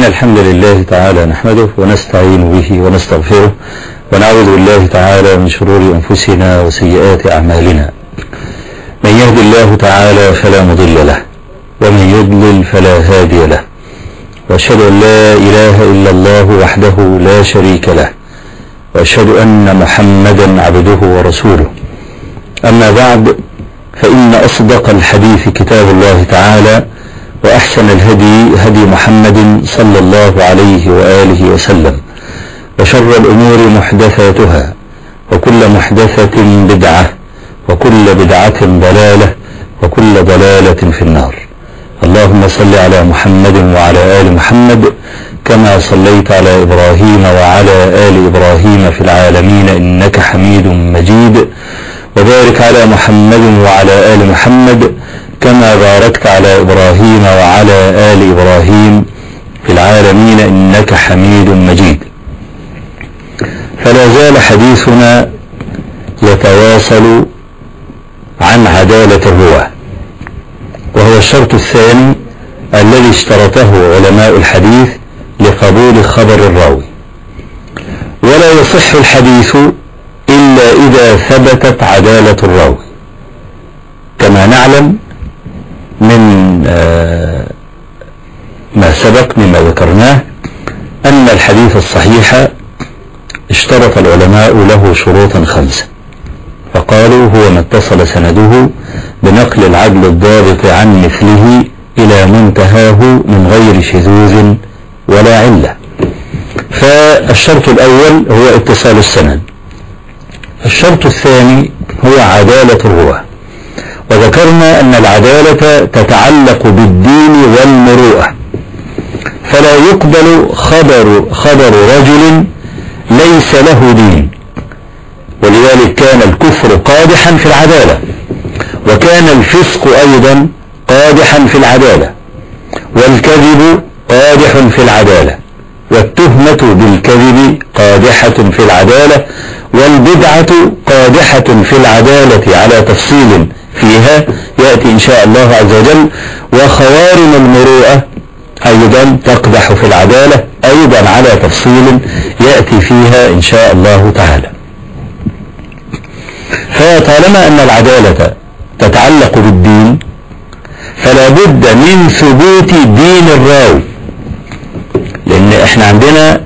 الحمد لله تعالى نحمده ونستعين به ونستغفره ونعوذ بالله تعالى من شرور أنفسنا وسيئات أعمالنا من يهد الله تعالى فلا مضل له ومن يضلل فلا هادي له وأشهد أن لا إله إلا الله وحده لا شريك له وأشهد أن محمدا عبده ورسوله أما بعد فإن أصدق الحديث كتاب الله تعالى وأحسن الهدي هدي محمد صلى الله عليه وآله وسلم وشر الأمور محدثاتها وكل محدثة بدعة وكل بدعة ضلالة وكل ضلالة في النار اللهم صل على محمد وعلى آل محمد كما صليت على إبراهيم وعلى آل إبراهيم في العالمين إنك حميد مجيد وبارك على محمد وعلى آل محمد كما باركت على إبراهيم وعلى آل إبراهيم في العالمين إنك حميد مجيد فلا زال حديثنا يتواصل عن عدالة الرواة وهو الشرط الثاني الذي اشترطه علماء الحديث لقبول خبر الراوي ولا يصح الحديث إلا إذا ثبتت عدالة الراوي كما نعلم من ما سبق مما ذكرناه أن الحديث الصحيح اشترط العلماء له شروطا خمسة فقالوا هو ما اتصل سنده بنقل العدل الضابط عن مثله إلى منتهاه من غير شذوذ ولا علة فالشرط الأول هو اتصال السند الشرط الثاني هو عدالة الرواة وذكرنا أن العدالة تتعلق بالدين والمروءة فلا يقبل خبر خبر رجل ليس له دين ولذلك كان الكفر قادحا في العدالة وكان الفسق أيضا قادحا في العدالة والكذب قادح في العدالة والتهمة بالكذب قادحة في العدالة والبدعة قادحة في العدالة على تفصيل فيها يأتي إن شاء الله عز وجل وخوارم المروءة أيضا تقدح في العدالة أيضا على تفصيل يأتي فيها إن شاء الله تعالى فطالما أن العدالة تتعلق بالدين فلا بد من ثبوت دين الراوي لأن احنا عندنا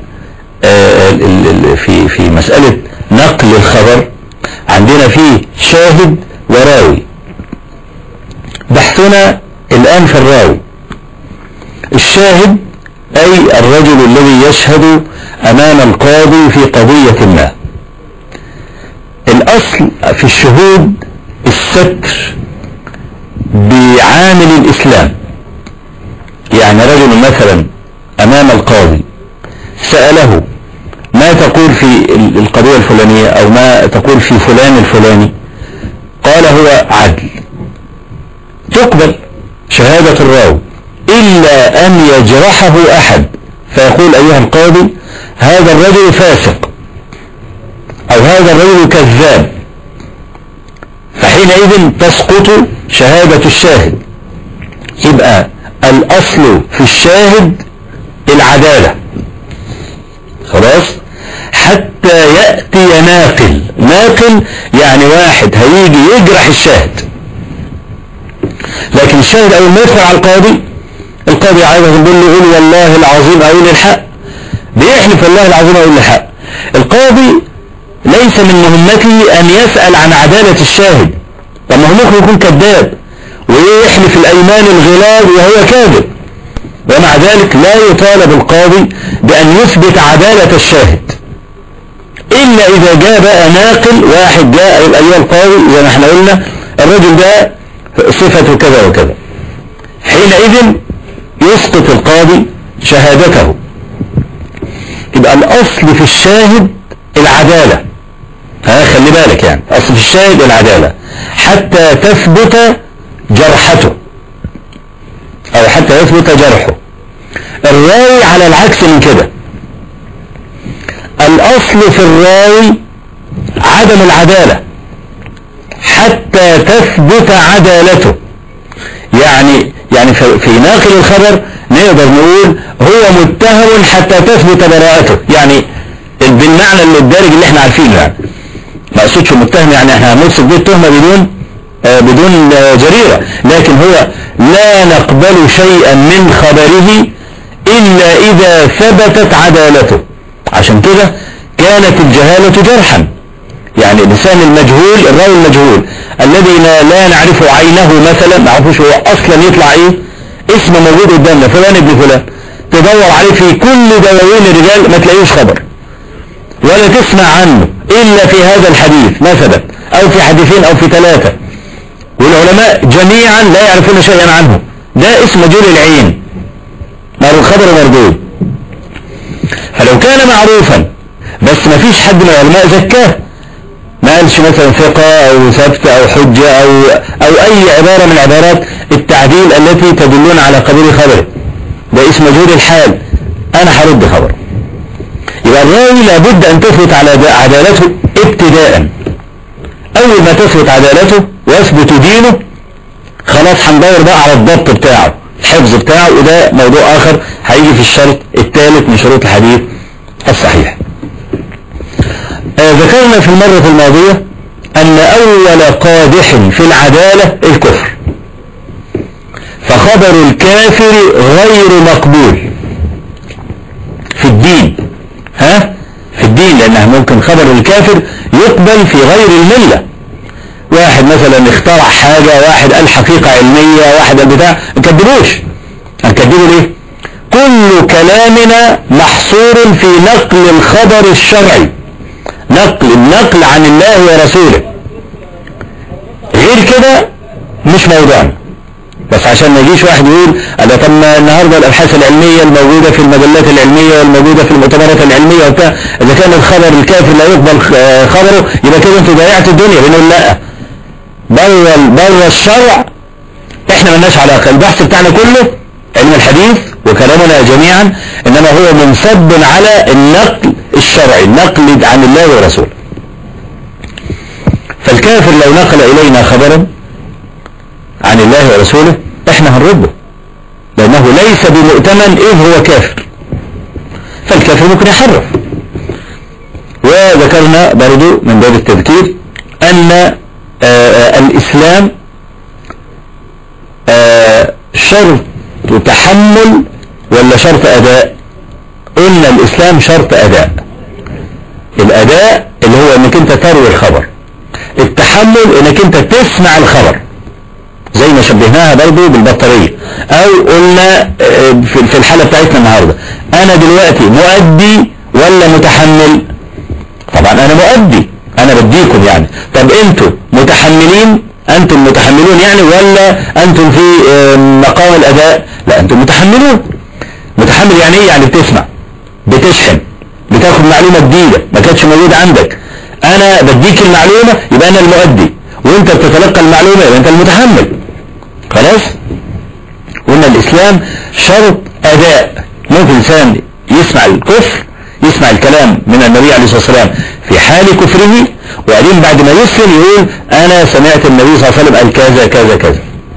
في في مسألة نقل الخبر عندنا فيه شاهد وراوي بحثنا الآن في الراوي الشاهد أي الرجل الذي يشهد أمام القاضي في قضية ما الأصل في الشهود الستر بعامل الإسلام يعني رجل مثلا أمام القاضي سأله ما تقول في القضية الفلانية أو ما تقول في فلان الفلاني قال هو عدل تقبل شهادة الراوي إلا أن يجرحه أحد فيقول أيها القاضي هذا الرجل فاسق أو هذا الرجل كذاب فحينئذ تسقط شهادة الشاهد يبقى الأصل في الشاهد العدالة خلاص حتى يأتي ناقل ناقل يعني واحد هيجي يجرح الشاهد لكن الشاهد أول ما يدخل على القاضي القاضي عايز يقول له قول والله العظيم أقول الحق بيحلف والله العظيم أقول الحق القاضي ليس من مهمته أن يسأل عن عدالة الشاهد طب ما هو ممكن يكون كذاب ويحلف الأيمان الغلاب وهو كاذب ومع ذلك لا يطالب القاضي بأن يثبت عدالة الشاهد إلا إذا جاء بقى ناقل واحد جاء أيها القاضي زي ما احنا قلنا الرجل ده صفته كذا وكذا حينئذ يسقط القاضي شهادته يبقى الأصل في الشاهد العدالة ها خلي بالك يعني أصل في الشاهد العدالة حتى تثبت جرحته أو حتى يثبت جرحه الراوي على العكس من كده الأصل في الراوي عدم العدالة حتى تثبت عدالته يعني يعني في ناقل الخبر نقدر نقول هو متهم حتى تثبت براءته يعني بالمعنى اللي الدارج اللي احنا عارفينه يعني ما اقصدش متهم يعني احنا هنوصف به التهمه بدون آه بدون آه جريره لكن هو لا نقبل شيئا من خبره الا اذا ثبتت عدالته عشان كده كانت الجهاله جرحا يعني لسان المجهول الراوي المجهول الذي لا نعرف عينه مثلا ما نعرفوش هو اصلا يطلع ايه اسم موجود قدامنا فلان ابن فلان تدور عليه في كل دواوين الرجال ما تلاقيش خبر ولا تسمع عنه الا في هذا الحديث ما ثبت او في حديثين او في ثلاثة والعلماء جميعا لا يعرفون شيئا عنه ده اسم مجهول العين مر الخبر مردود فلو كان معروفا بس ما فيش حد من العلماء زكاه ما قالش مثلا ثقة او ثبت او حجة او او اي عبارة من عبارات التعديل التي تدلون على قبول خبره ده اسم مجهول الحال انا هرد خبر يبقى الراوي لابد ان تثبت على عدالته ابتداء اول ما تثبت عدالته ويثبت دينه خلاص هندور بقى على الضبط بتاعه الحفظ بتاعه وده موضوع اخر هيجي في الشرط الثالث من شروط الحديث الصحيح آه ذكرنا في المرة الماضية أن أول قادح في العدالة الكفر فخبر الكافر غير مقبول في الدين ها في الدين لأنها ممكن خبر الكافر يقبل في غير الملة واحد مثلا اخترع حاجة واحد قال حقيقة علمية واحد قال بتاع نكدبوش هنكدبه ليه كل كلامنا محصور في نقل الخبر الشرعي نقل النقل عن الله ورسوله غير كده مش موضوعنا بس عشان ما يجيش واحد يقول انا طب ما النهارده الابحاث العلميه الموجوده في المجلات العلميه والموجوده في المؤتمرات العلميه وبتاع اذا كان الخبر الكافر لا يقبل خبره يبقى كده انتوا ضيعتوا الدنيا بنقول لا بره بره الشرع احنا مالناش علاقه البحث بتاعنا كله علم الحديث وكلامنا جميعا انما هو منصب على النقل الشرعي النقل عن الله ورسوله فالكافر لو نقل الينا خبرا عن الله ورسوله احنا هنرده لانه ليس بمؤتمن اذ هو كافر فالكافر ممكن يحرف وذكرنا برضو من باب التذكير ان آآ آآ الاسلام آآ شرط تحمل ولا شرط اداء قلنا الاسلام شرط اداء الاداء اللي هو انك انت تروي الخبر التحمل انك انت تسمع الخبر زي ما شبهناها برضو بالبطارية او قلنا في الحالة بتاعتنا النهاردة انا دلوقتي مؤدي ولا متحمل طبعا انا مؤدي انا بديكم يعني طب انتوا متحملين انتم متحملون يعني ولا انتم في مقام الاداء لا انتم متحملون متحمل يعني ايه يعني بتسمع بتشحن بتاخد معلومة جديدة ما كانتش موجودة عندك انا بديك المعلومة يبقى انا المؤدي وانت بتتلقى المعلومة يبقى انت المتحمل خلاص قلنا الاسلام شرط اداء ممكن انسان يسمع الكفر يسمع الكلام من النبي عليه الصلاة والسلام في حال كفره وبعدين بعد ما يسلم يقول انا سمعت النبي صلى الله عليه وسلم قال كذا كذا كذا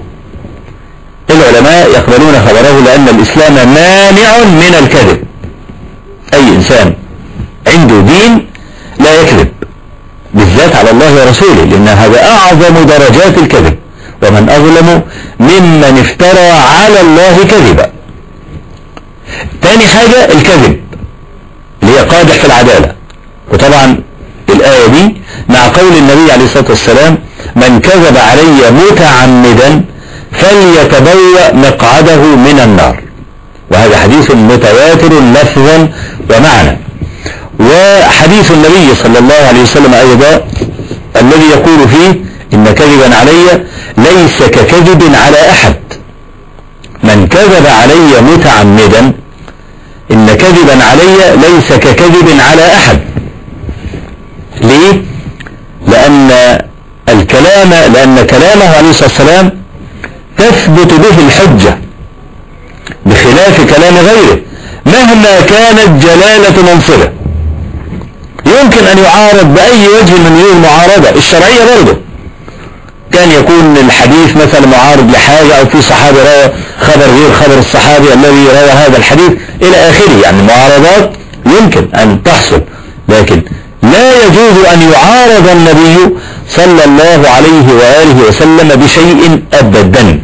العلماء يقبلون خبره لان الاسلام مانع من الكذب اي انسان عنده دين لا يكذب بالذات على الله ورسوله لان هذا اعظم درجات الكذب ومن اظلم ممن افترى على الله كذبا تاني حاجة الكذب اللي هي قادح في العدالة وطبعا الآية دي مع قول النبي عليه الصلاة والسلام من كذب علي متعمدا فليتبوأ مقعده من النار وهذا حديث متواتر لفظا ومعنى وحديث النبي صلى الله عليه وسلم أيضا الذي يقول فيه إن كذبا علي ليس ككذب على أحد من كذب علي متعمدا إن كذبا علي ليس ككذب على أحد ليه؟ لأن الكلام لأن كلامه عليه الصلاة والسلام تثبت به الحجة بخلاف كلام غيره مهما كانت جلالة منصبه يمكن أن يعارض بأي وجه من وجوه المعارضة الشرعية برضه كان يكون الحديث مثلا معارض لحاجة او في صحابي روى خبر غير خبر الصحابي الذي روى هذا الحديث الى اخره يعني معارضات يمكن ان تحصل لكن لا يجوز ان يعارض النبي صلى الله عليه وآله وسلم بشيء ابدا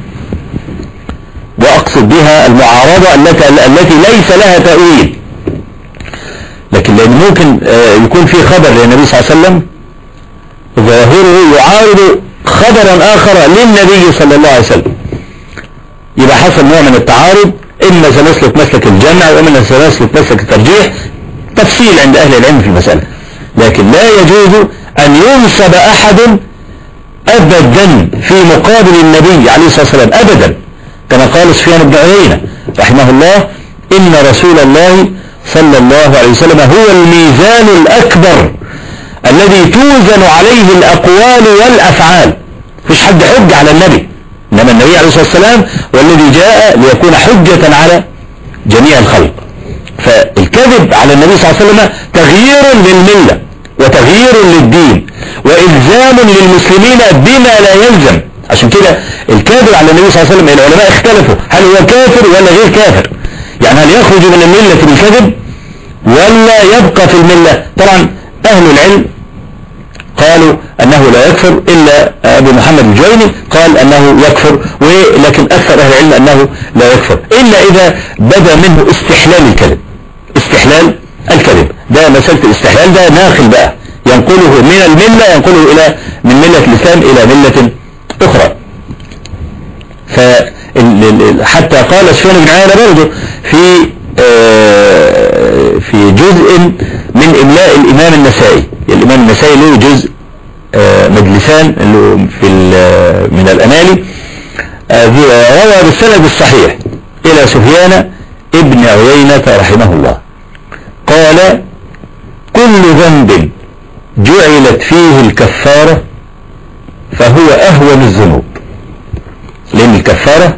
واقصد بها المعارضة التي, التي ليس لها تأويل لكن لان ممكن آه، يكون في خبر للنبي صلى الله عليه وسلم ظاهره يعارض خبرا آخر للنبي صلى الله عليه وسلم يبقى حصل نوع من التعارض إما سنسلك مسلك الجمع وإما سنسلك مسلك الترجيح تفصيل عند أهل العلم في المسألة لكن لا يجوز أن ينصب أحد أبدا في مقابل النبي عليه الصلاة والسلام أبدا كما قال سفيان بن عيينة رحمه الله إن رسول الله صلى الله عليه وسلم هو الميزان الأكبر الذي توزن عليه الأقوال والأفعال مش حد حج على النبي إنما النبي عليه الصلاة والسلام والذي جاء ليكون حجة على جميع الخلق فالكذب على النبي صلى الله عليه وسلم تغيير للملة وتغيير للدين وإلزام للمسلمين بما لا يلزم عشان كده الكذب على النبي صلى الله عليه وسلم العلماء اختلفوا هل هو كافر ولا غير كافر يعني هل يخرج من الملة بالكذب ولا يبقى في الملة طبعا أهل العلم قالوا أنه لا يكفر إلا أبو محمد الجويني قال أنه يكفر ولكن أكثر أهل العلم أنه لا يكفر إلا إذا بدا منه استحلال الكذب استحلال الكذب ده مسألة الاستحلال ده ناخل بقى ينقله من الملة ينقله إلى من ملة الإسلام إلى ملة أخرى حتى قال سفيان بن عيينة برضه في آه، في جزء من إملاء الإمام النسائي الإمام النسائي له جزء آه، مجلسان في من الأمالي آه، روى بالسند الصحيح إلى سفيان ابن عيينة رحمه الله قال كل ذنب جعلت فيه الكفارة فهو أهون الذنوب لأن الكفارة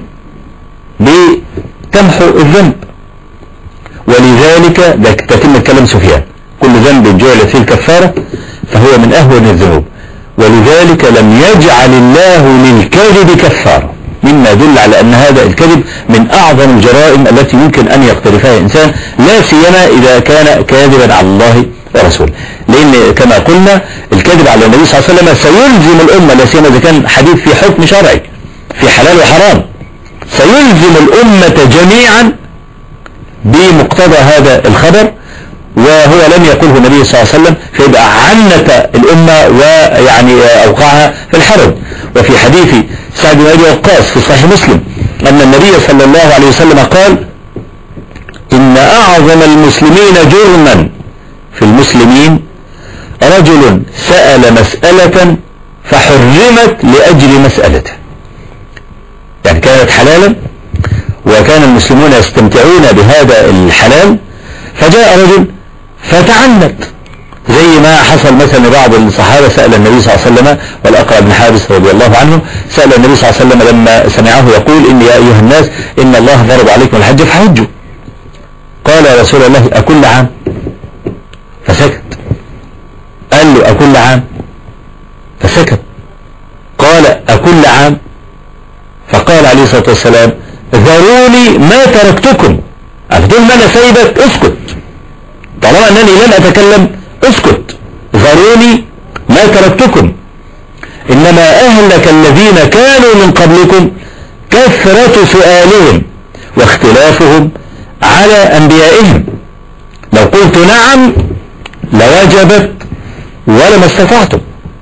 بتمحو الذنب ولذلك ده تتم كلام سفيان كل ذنب جعلت فيه الكفارة فهو من أهون الذنوب ولذلك لم يجعل الله للكذب كفارة مما يدل على أن هذا الكذب من أعظم الجرائم التي يمكن أن يقترفها إنسان لا سيما إذا كان كاذبا على الله ورسوله لأن كما قلنا الكذب على النبي صلى الله عليه وسلم سيلزم الأمة لا سيما إذا كان حديث في حكم شرعي في حلال وحرام سيلزم الأمة جميعا بمقتضى هذا الخبر وهو لم يقله النبي صلى الله عليه وسلم فيبقى عنت الأمة ويعني أوقعها في الحرج وفي حديث سعد بن أبي وقاص في صحيح مسلم أن النبي صلى الله عليه وسلم قال إن أعظم المسلمين جرما في المسلمين رجل سأل مسألة فحرمت لأجل مسألته يعني كانت حلالا وكان المسلمون يستمتعون بهذا الحلال فجاء رجل فتعنت زي ما حصل مثلا بعض الصحابة سأل النبي صلى الله عليه وسلم والأقرأ بن حابس رضي الله عنه سأل النبي صلى الله عليه وسلم لما سمعه يقول إن يا أيها الناس إن الله فرض عليكم الحج فحجوا قال يا رسول الله أكل عام فسكت قال له أكل عام فسكت قال أكل عام فقال عليه الصلاة والسلام ذروني ما تركتكم أفضل ما أنا سيبك اسكت طالما أنني لم أتكلم اسكت ذروني ما تركتكم إنما أهلك الذين كانوا من قبلكم كثرة سؤالهم واختلافهم على أنبيائهم لو قلت نعم لوجبت ولما استطعتم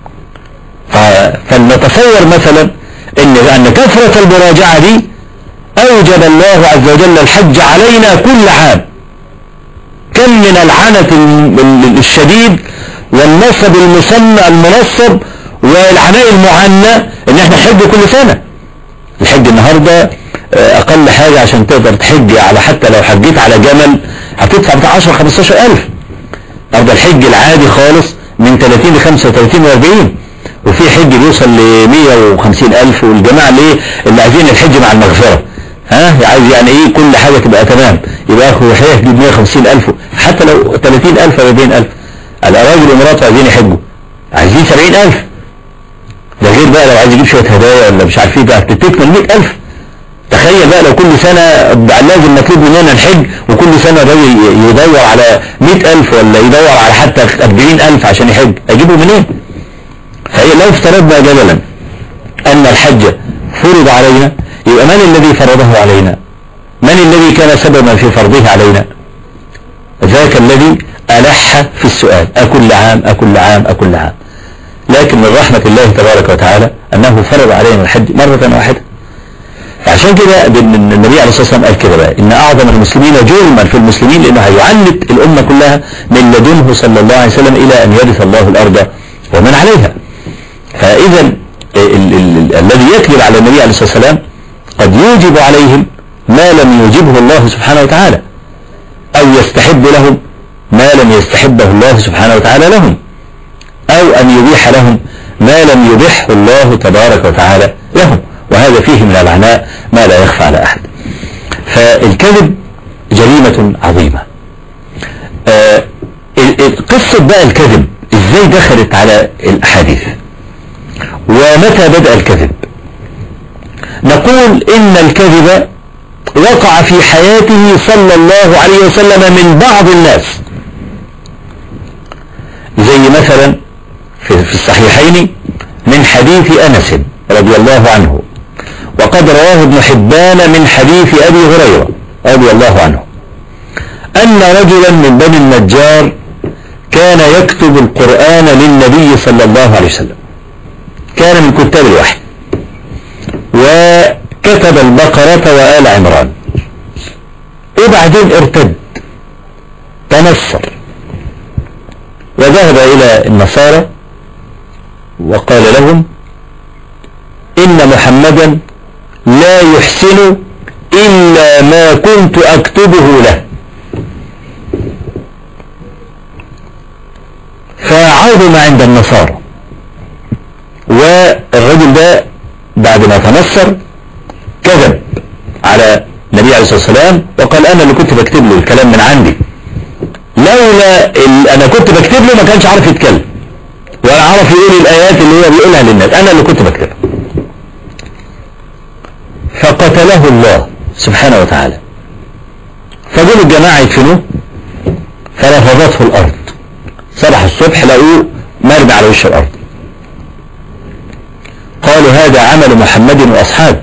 فلنتصور مثلا ان ان كثرة المراجعة دي اوجب الله عز وجل الحج علينا كل عام كم من العنة الشديد والنصب المصنع المنصب والعناء المعنى ان احنا نحج كل سنة الحج النهاردة آه، اقل حاجة عشان تقدر تحج على حتى لو حجيت على جمل هتدفع بتاع 10 15 الف النهارده الحج العادي خالص من 30 ل 35 و 40 وفي حج بيوصل ل 150 الف والجماعة اللي اللي عايزين الحج مع المغفرة ها عايز يعني ايه كل حاجة تبقى تمام يبقى اخو هيحجب 150 الف حتى لو 30 الف او 40 الف الراجل ومراته عايزين يحجوا عايزين 70 الف ده غير بقى لو عايز يجيب شوية هدايا ولا مش عارف ايه بقى تكمل 100000 تخيل بقى لو كل سنة بقى لازم مطلوب مننا الحج وكل سنة الراجل يدور على 100000 ولا يدور على حتى 40000 عشان يحج اجيبه منين فهي لو افترضنا جدلا ان الحج فرض علينا يبقى من الذي فرضه علينا من الذي كان سببا في فرضه علينا ذاك الذي ألح في السؤال أكل عام أكل عام أكل عام لكن من رحمة الله تبارك وتعالى أنه فرض علينا الحج مرة واحدة عشان كده النبي عليه الصلاة والسلام قال كده بقى إن أعظم المسلمين جرما في المسلمين لأنه هيعنت الأمة كلها من لدنه صلى الله عليه وسلم إلى أن يرث الله الأرض ومن عليها فإذا الذي يكذب على النبي عليه الصلاة والسلام قد يوجب عليهم ما لم يوجبه الله سبحانه وتعالى أو يستحب لهم ما لم يستحبه الله سبحانه وتعالى لهم أو أن يبيح لهم ما لم يبحه الله تبارك وتعالى لهم وهذا فيه من العناء ما لا يخفى على أحد فالكذب جريمة عظيمة آه قصة بقى الكذب ازاي دخلت على الأحاديث ومتى بدأ الكذب نقول إن الكذب وقع في حياته صلى الله عليه وسلم من بعض الناس زي مثلا في الصحيحين من حديث أنس رضي الله عنه وقد رواه ابن حبان من حديث أبي هريرة رضي الله عنه أن رجلا من بني النجار كان يكتب القرآن للنبي صلى الله عليه وسلم كان من كتاب الوحي وكتب البقرة وآل عمران وبعدين ارتد تنصر وذهب إلى النصارى وقال لهم إن محمدا لا يحسن إلا ما كنت أكتبه له فعظم عند النصارى والرجل ده بعد ما تنصر كذب على النبي عليه الصلاة والسلام وقال أنا اللي كنت بكتب له الكلام من عندي لولا أنا كنت بكتب له ما كانش عارف يتكلم ولا عارف يقول الآيات اللي هو بيقولها للناس أنا اللي كنت بكتبها فقتله الله سبحانه وتعالى فجول الجماعة يدفنوه فرفضته الأرض صبح الصبح لقوه مرمي على وش الأرض قالوا هذا عمل محمد وأصحابه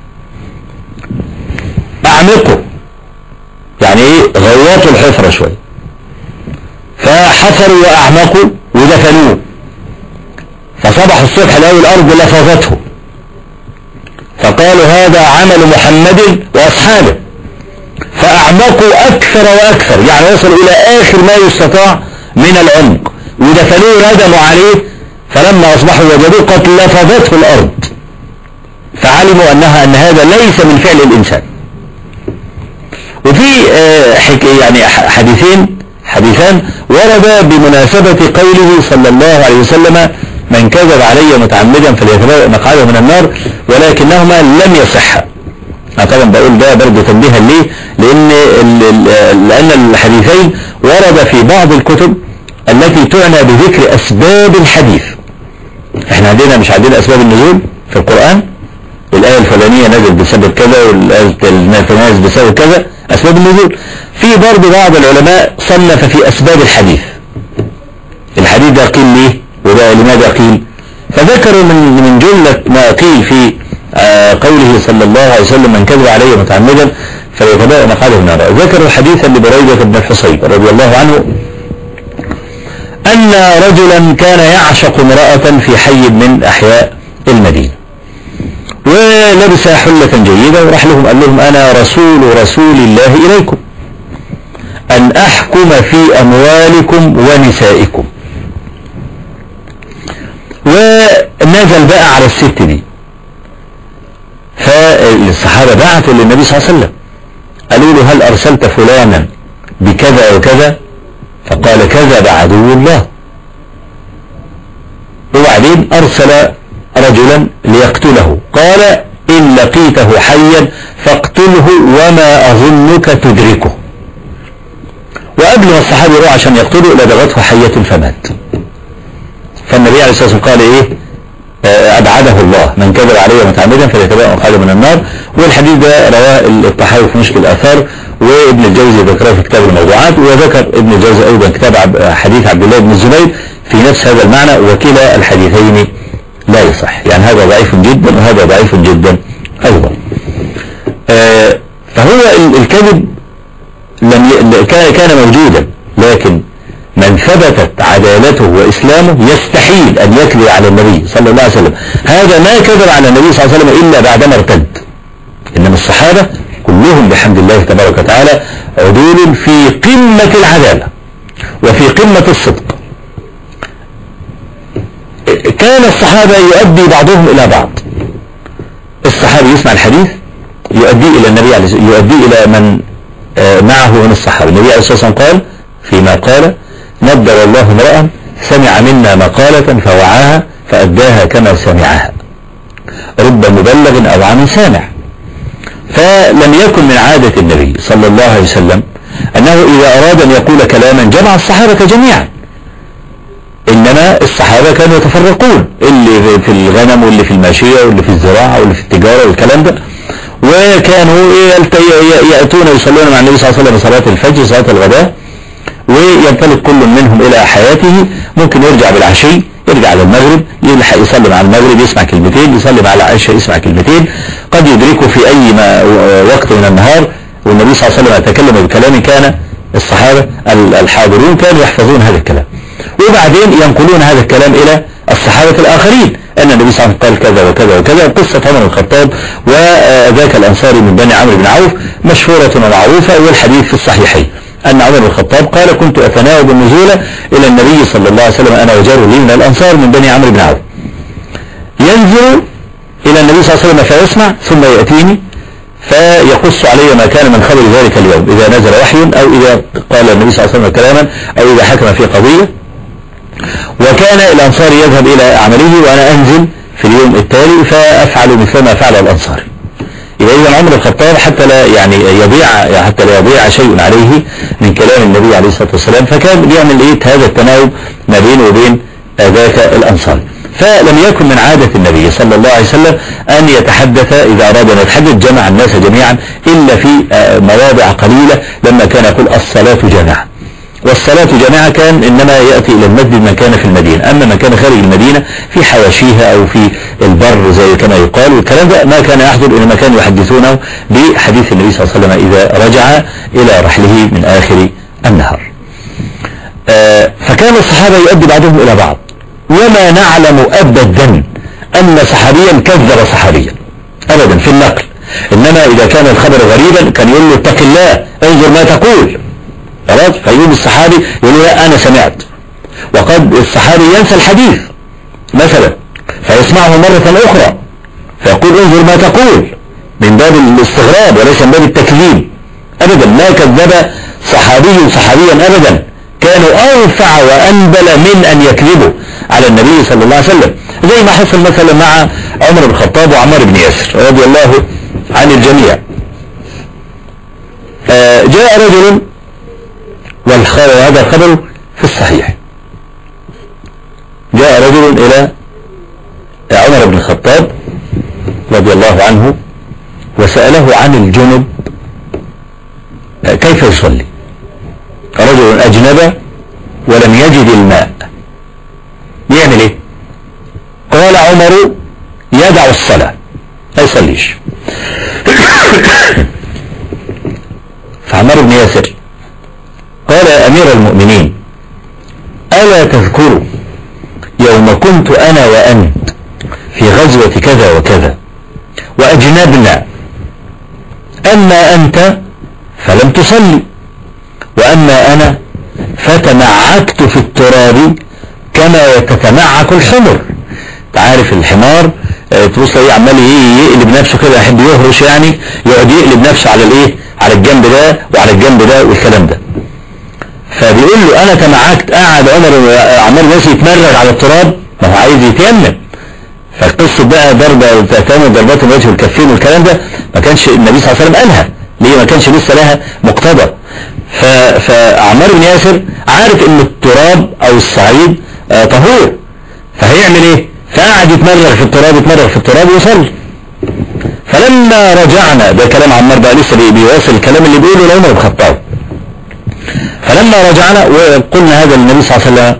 أعمقوا يعني ايه غوطوا الحفرة شوية فحفروا وأعمقوا ودفنوه فصبح الصبح لقوا الأرض لفظته فقالوا هذا عمل محمد وأصحابه فأعمقوا أكثر وأكثر يعني وصلوا إلى آخر ما يستطاع من العمق ودفنوه ردموا عليه فلما أصبحوا وجدوه قد لفظته الأرض فعلموا أنها أن هذا ليس من فعل الإنسان وفي يعني حديثين حديثان ورد بمناسبة قوله صلى الله عليه وسلم من كذب علي متعمدا فليتبوأ مقعده من النار ولكنهما لم يصحا أنا طبعا بقول ده برضه تنبيها ليه لأن لأن الحديثين ورد في بعض الكتب التي تعنى بذكر أسباب الحديث احنا عندنا مش عندنا أسباب النزول في القرآن الآية الفلانية نزل بسبب كذا والآية نزل بسبب كذا أسباب النزول في برضه بعض العلماء صنف في أسباب الحديث الحديث ده قيل ليه وده لماذا قيل فذكروا من من جملة ما قيل في آه قوله صلى الله عليه وسلم من كذب علي متعمدا فليتبوأ مقعده من النار ذكروا حديثا لبريدة بن الحصيب رضي الله عنه أن رجلا كان يعشق امرأة في حي من أحياء المدينة ولبس حلة جيدة وراح لهم قال لهم أنا رسول رسول الله إليكم أن أحكم في أموالكم ونسائكم ونزل بقى على الست دي فالصحابة بعثوا للنبي صلى الله عليه وسلم قالوا له هل أرسلت فلانا بكذا وكذا فقال كذب عدو الله وبعدين أرسل رجلا ليقتله قال إن لقيته حيا فاقتله وما أظنك تدركه وقبل ما الصحابي يروح عشان يقتله لدغته حية فمات فالنبي عليه الصلاة والسلام قال إيه آه، أبعده الله من كذب علي متعمدا فليتبع مقعده من النار والحديث ده رواه الطحاوي في مشكل الآثار وابن الجوزي ذكره في كتاب الموضوعات وذكر ابن الجوزي أيضا كتاب حديث عبد الله بن الزبير في نفس هذا المعنى وكلا الحديثين لا يصح يعني هذا ضعيف جدا وهذا ضعيف جدا أيضا آه، فهو الكذب لم ي... كان موجودا لكن من ثبتت عدالته وإسلامه يستحيل أن يكذب على النبي صلى الله عليه وسلم هذا ما كذب على النبي صلى الله عليه وسلم إلا بعدما ارتد إنما الصحابة كلهم بحمد الله تبارك وتعالى عدول في قمة العدالة وفي قمة الصدق كان الصحابة يؤدي بعضهم إلى بعض الصحابي يسمع الحديث يؤدي إلى النبي عليه يؤدي إلى من آه، معه من الصحابة النبي عليه الصلاة والسلام قال فيما قال نبر الله امرأ سمع منا مقالة فوعاها فأداها كما سمعها رب مبلغ أو عن سامع فلم يكن من عادة النبي صلى الله عليه وسلم أنه إذا أراد أن يقول كلاما جمع الصحابة جميعا إنما الصحابة كانوا يتفرقون اللي في الغنم واللي في الماشية واللي في الزراعة واللي في التجارة والكلام ده وكانوا يأتون يصلون مع النبي صلى الله عليه وسلم صلاة الفجر صلاة الغداء وينطلق كل منهم إلى حياته ممكن يرجع بالعشي يرجع على المغرب يلحق يصلي مع المغرب يسمع كلمتين يصلي مع العشاء يسمع كلمتين قد يدركه في أي ما وقت من النهار والنبي صلى الله عليه وسلم يتكلم بكلام كان الصحابة الحاضرون كانوا يحفظون هذا الكلام وبعدين ينقلون هذا الكلام إلى الصحابة الآخرين أن النبي صلى الله عليه وسلم قال كذا وكذا وكذا قصة عمر الخطاب وذاك الأنصاري من بني عمرو بن عوف مشهورة ومعروفة والحديث في الصحيحين أن عمر بن الخطاب قال كنت أتناوب النزول إلى النبي صلى الله عليه وسلم أنا وجار لي من الأنصار من بني عمرو بن عوف ينزل إلى النبي صلى الله عليه وسلم فيسمع ثم يأتيني فيقص علي ما كان من خبر ذلك اليوم إذا نزل وحي أو إذا قال النبي صلى الله عليه وسلم كلاما أو إذا حكم في قضية وكان الأنصاري يذهب إلى عمله وأنا أنزل في اليوم التالي فأفعل مثل ما فعل الأنصاري يبقى إذا عمر الخطاب حتى لا يعني يضيع حتى لا يضيع شيء عليه من كلام النبي عليه الصلاة والسلام فكان بيعمل إيه هذا التناوب ما بينه وبين ذاك الأنصاري فلم يكن من عادة النبي صلى الله عليه وسلم أن يتحدث إذا أراد أن يتحدث جمع الناس جميعا إلا في مواضع قليلة لما كان يقول الصلاة جامعة والصلاة جماعة كان إنما يأتي إلى المسجد من كان في المدينة أما من كان خارج المدينة في حواشيها أو في البر زي كما يقال والكلام ده ما كان يحضر إنما كانوا يحدثونه بحديث النبي صلى الله عليه وسلم إذا رجع إلى رحله من آخر النهار آه، فكان الصحابة يؤدي بعضهم إلى بعض وما نعلم أبدا أن صحابيا كذب صحابيا أبدا في النقل إنما إذا كان الخبر غريبا كان يقول له اتق الله انظر ما تقول خلاص فيقول الصحابي يقول لا أنا سمعت وقد الصحابي ينسى الحديث مثلا فيسمعه مرة أخرى فيقول انظر ما تقول من باب الاستغراب وليس من باب التكذيب أبدا ما كذب صحابي صحابيا أبدا كانوا أنفع وأنبل من أن يكذبوا على النبي صلى الله عليه وسلم زي ما حصل مثلا مع عمر بن الخطاب وعمار بن ياسر رضي الله عن الجميع آه، جاء رجل وهذا الخبر في الصحيح جاء رجل إلى عمر بن الخطاب رضي الله عنه وسأله عن الجنب كيف يصلي رجل أجنب ولم يجد الماء يعمل ايه قال عمر يدع الصلاة ما يصليش فعمر بن ياسر قال يا أمير المؤمنين ألا تذكر يوم كنت أنا وأنت في غزوة كذا وكذا وأجنبنا أما أنت فلم تصلي وأما أنا فتمعكت في التراب كما تتمعك الحمر تعرف الحمار آه، تبص ايه عمال يقلب نفسه كده يحب يهرش يعني يقعد يقلب نفسه على الايه على الجنب ده وعلى الجنب ده والكلام ده فبيقول له انا تمعكت قاعد عمر عمال ناس يتمرد على التراب ما هو عايز يتيمم فالقصة بقى ضربة تتامل ضربات الوجه والكفين والكلام ده ما كانش النبي صلى الله عليه وسلم قالها ليه ما كانش لسه لها مقتضى فعمار بن ياسر عارف ان التراب او الصعيد آه طهور فهيعمل ايه فقعد يتمرغ في التراب يتمرغ في التراب ويصلي فلما رجعنا ده كلام عمار بقى لسه بيواصل الكلام اللي بيقوله لعمر بن الخطاب فلما رجعنا وقلنا هذا للنبي صلى الله عليه وسلم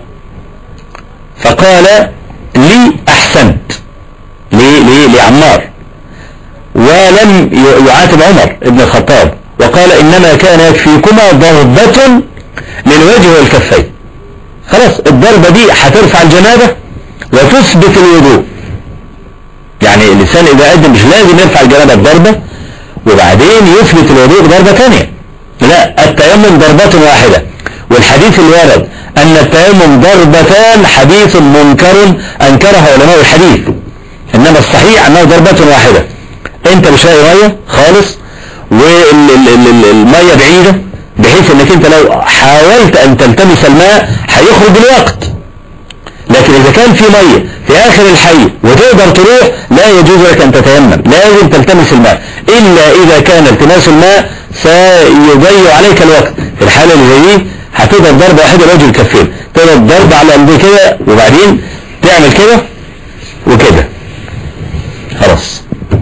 فقال لي احسنت ليه ليه لعمار ولم يعاتب عمر بن الخطاب وقال انما كان يكفيكما ضربة للوجه والكفين خلاص الضربة دي هترفع الجنابة وتثبت الوضوء يعني الإنسان إذا قدم مش لازم يرفع الجنابة بضربة وبعدين يثبت الوضوء بضربة ثانية لا التيمم ضربة واحدة والحديث اللي ورد أن التيمم ضربتان حديث منكر أنكره علماء الحديث إنما الصحيح أنه ضربة واحدة أنت مش لاقي مية خالص والمية بعيدة بحيث انك انت لو حاولت ان تلتمس الماء هيخرج الوقت لكن اذا كان في مية في اخر الحي وتقدر تروح لا يجوز لك ان تتيمم لازم تلتمس الماء الا اذا كان التماس الماء سيضيع عليك الوقت في الحالة اللي زي دي هتضرب ضربة واحدة لوجه الكفين تضرب ضربة على قلبي كده وبعدين تعمل كده وكده خلاص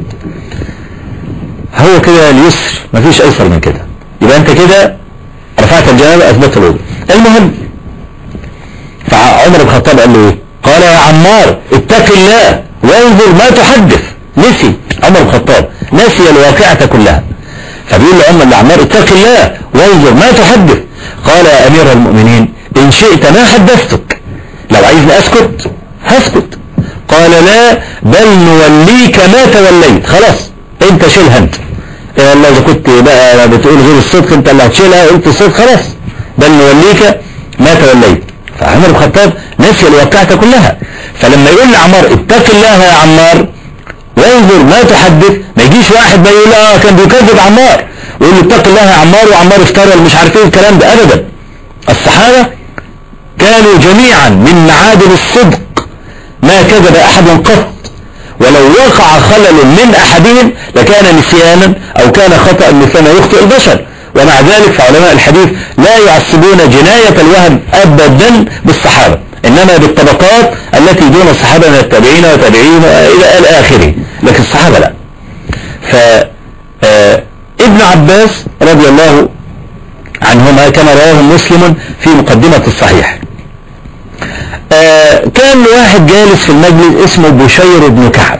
هو كده اليسر مفيش ايسر من كده يبقى انت كده رفعت الجنابة اثبت الوضوء المهم فعمر بن الخطاب قال له ايه قال يا عمار اتق الله وانظر ما تحدث نسي عمر بن الخطاب نسي الواقعة كلها فبيقول لعمر لعمار اتق الله وانظر ما تحدث قال يا امير المؤمنين ان شئت ما حدثتك لو عايزني اسكت هسكت قال لا بل نوليك ما توليت خلاص انت شيلها انت يا الله اذا كنت بقى بتقول غير الصدق انت اللي هتشيلها قلت الصدق خلاص بل نوليك ما توليت فعمر بن الخطاب نسي الواقعة كلها فلما يقول لعمار اتق الله يا عمار وانظر ما تحدث ما يجيش واحد ما يقول اه كان بيكذب عمار ويقول له اتق الله يا عمار وعمار افترى مش عارف ايه الكلام ده ابدا الصحابة كانوا جميعا من معادن الصدق ما كذب احد قط ولو وقع خلل من احدهم لكان نسيانا او كان خطأ مثل ما يخطئ البشر ومع ذلك فعلماء الحديث لا يعصبون جناية الوهم ابدا بالصحابة انما بالطبقات التي دون الصحابة من التابعين وتابعين الى الاخره لكن الصحابة لا فابن عباس رضي الله عنهما كما رواه مسلم في مقدمة الصحيح آه كان واحد جالس في المجلس اسمه بشير بن كعب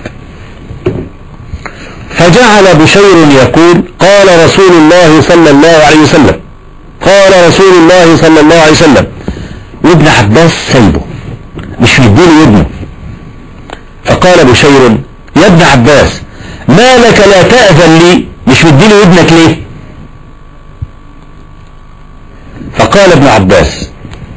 فجعل بشير يقول قال رسول الله صلى الله عليه وسلم قال رسول الله صلى الله عليه وسلم وابن عباس سيبه مش مديله ودنه فقال بشير يا ابن عباس ما لك لا تأذن لي مش مديله ودنك ليه فقال ابن عباس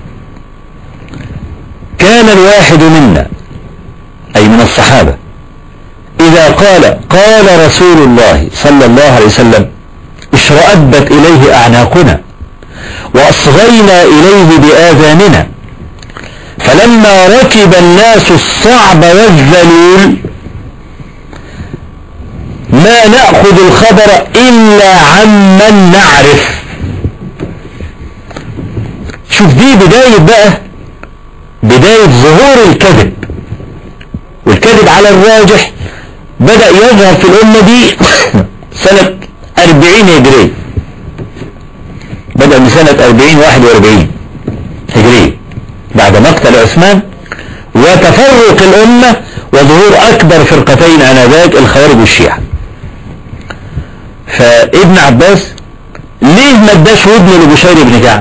كان الواحد منا أي من الصحابة إذا قال قال رسول الله صلى الله عليه وسلم اشرأبت إليه أعناقنا وأصغينا إليه بآذاننا فلما ركب الناس الصعب والذلول ما نأخذ الخبر إلا عمن نعرف شوف دي بداية بقى بداية ظهور الكذب والكذب على الراجح بدأ يظهر في الأمة دي سنة 40 هجرية بدأ من سنة 40 41 هجرية بعد مقتل عثمان وتفرق الأمة وظهور أكبر فرقتين آنذاك الخوارج والشيعة فابن عباس ليه ما اداش ودنه لبشير بن كعب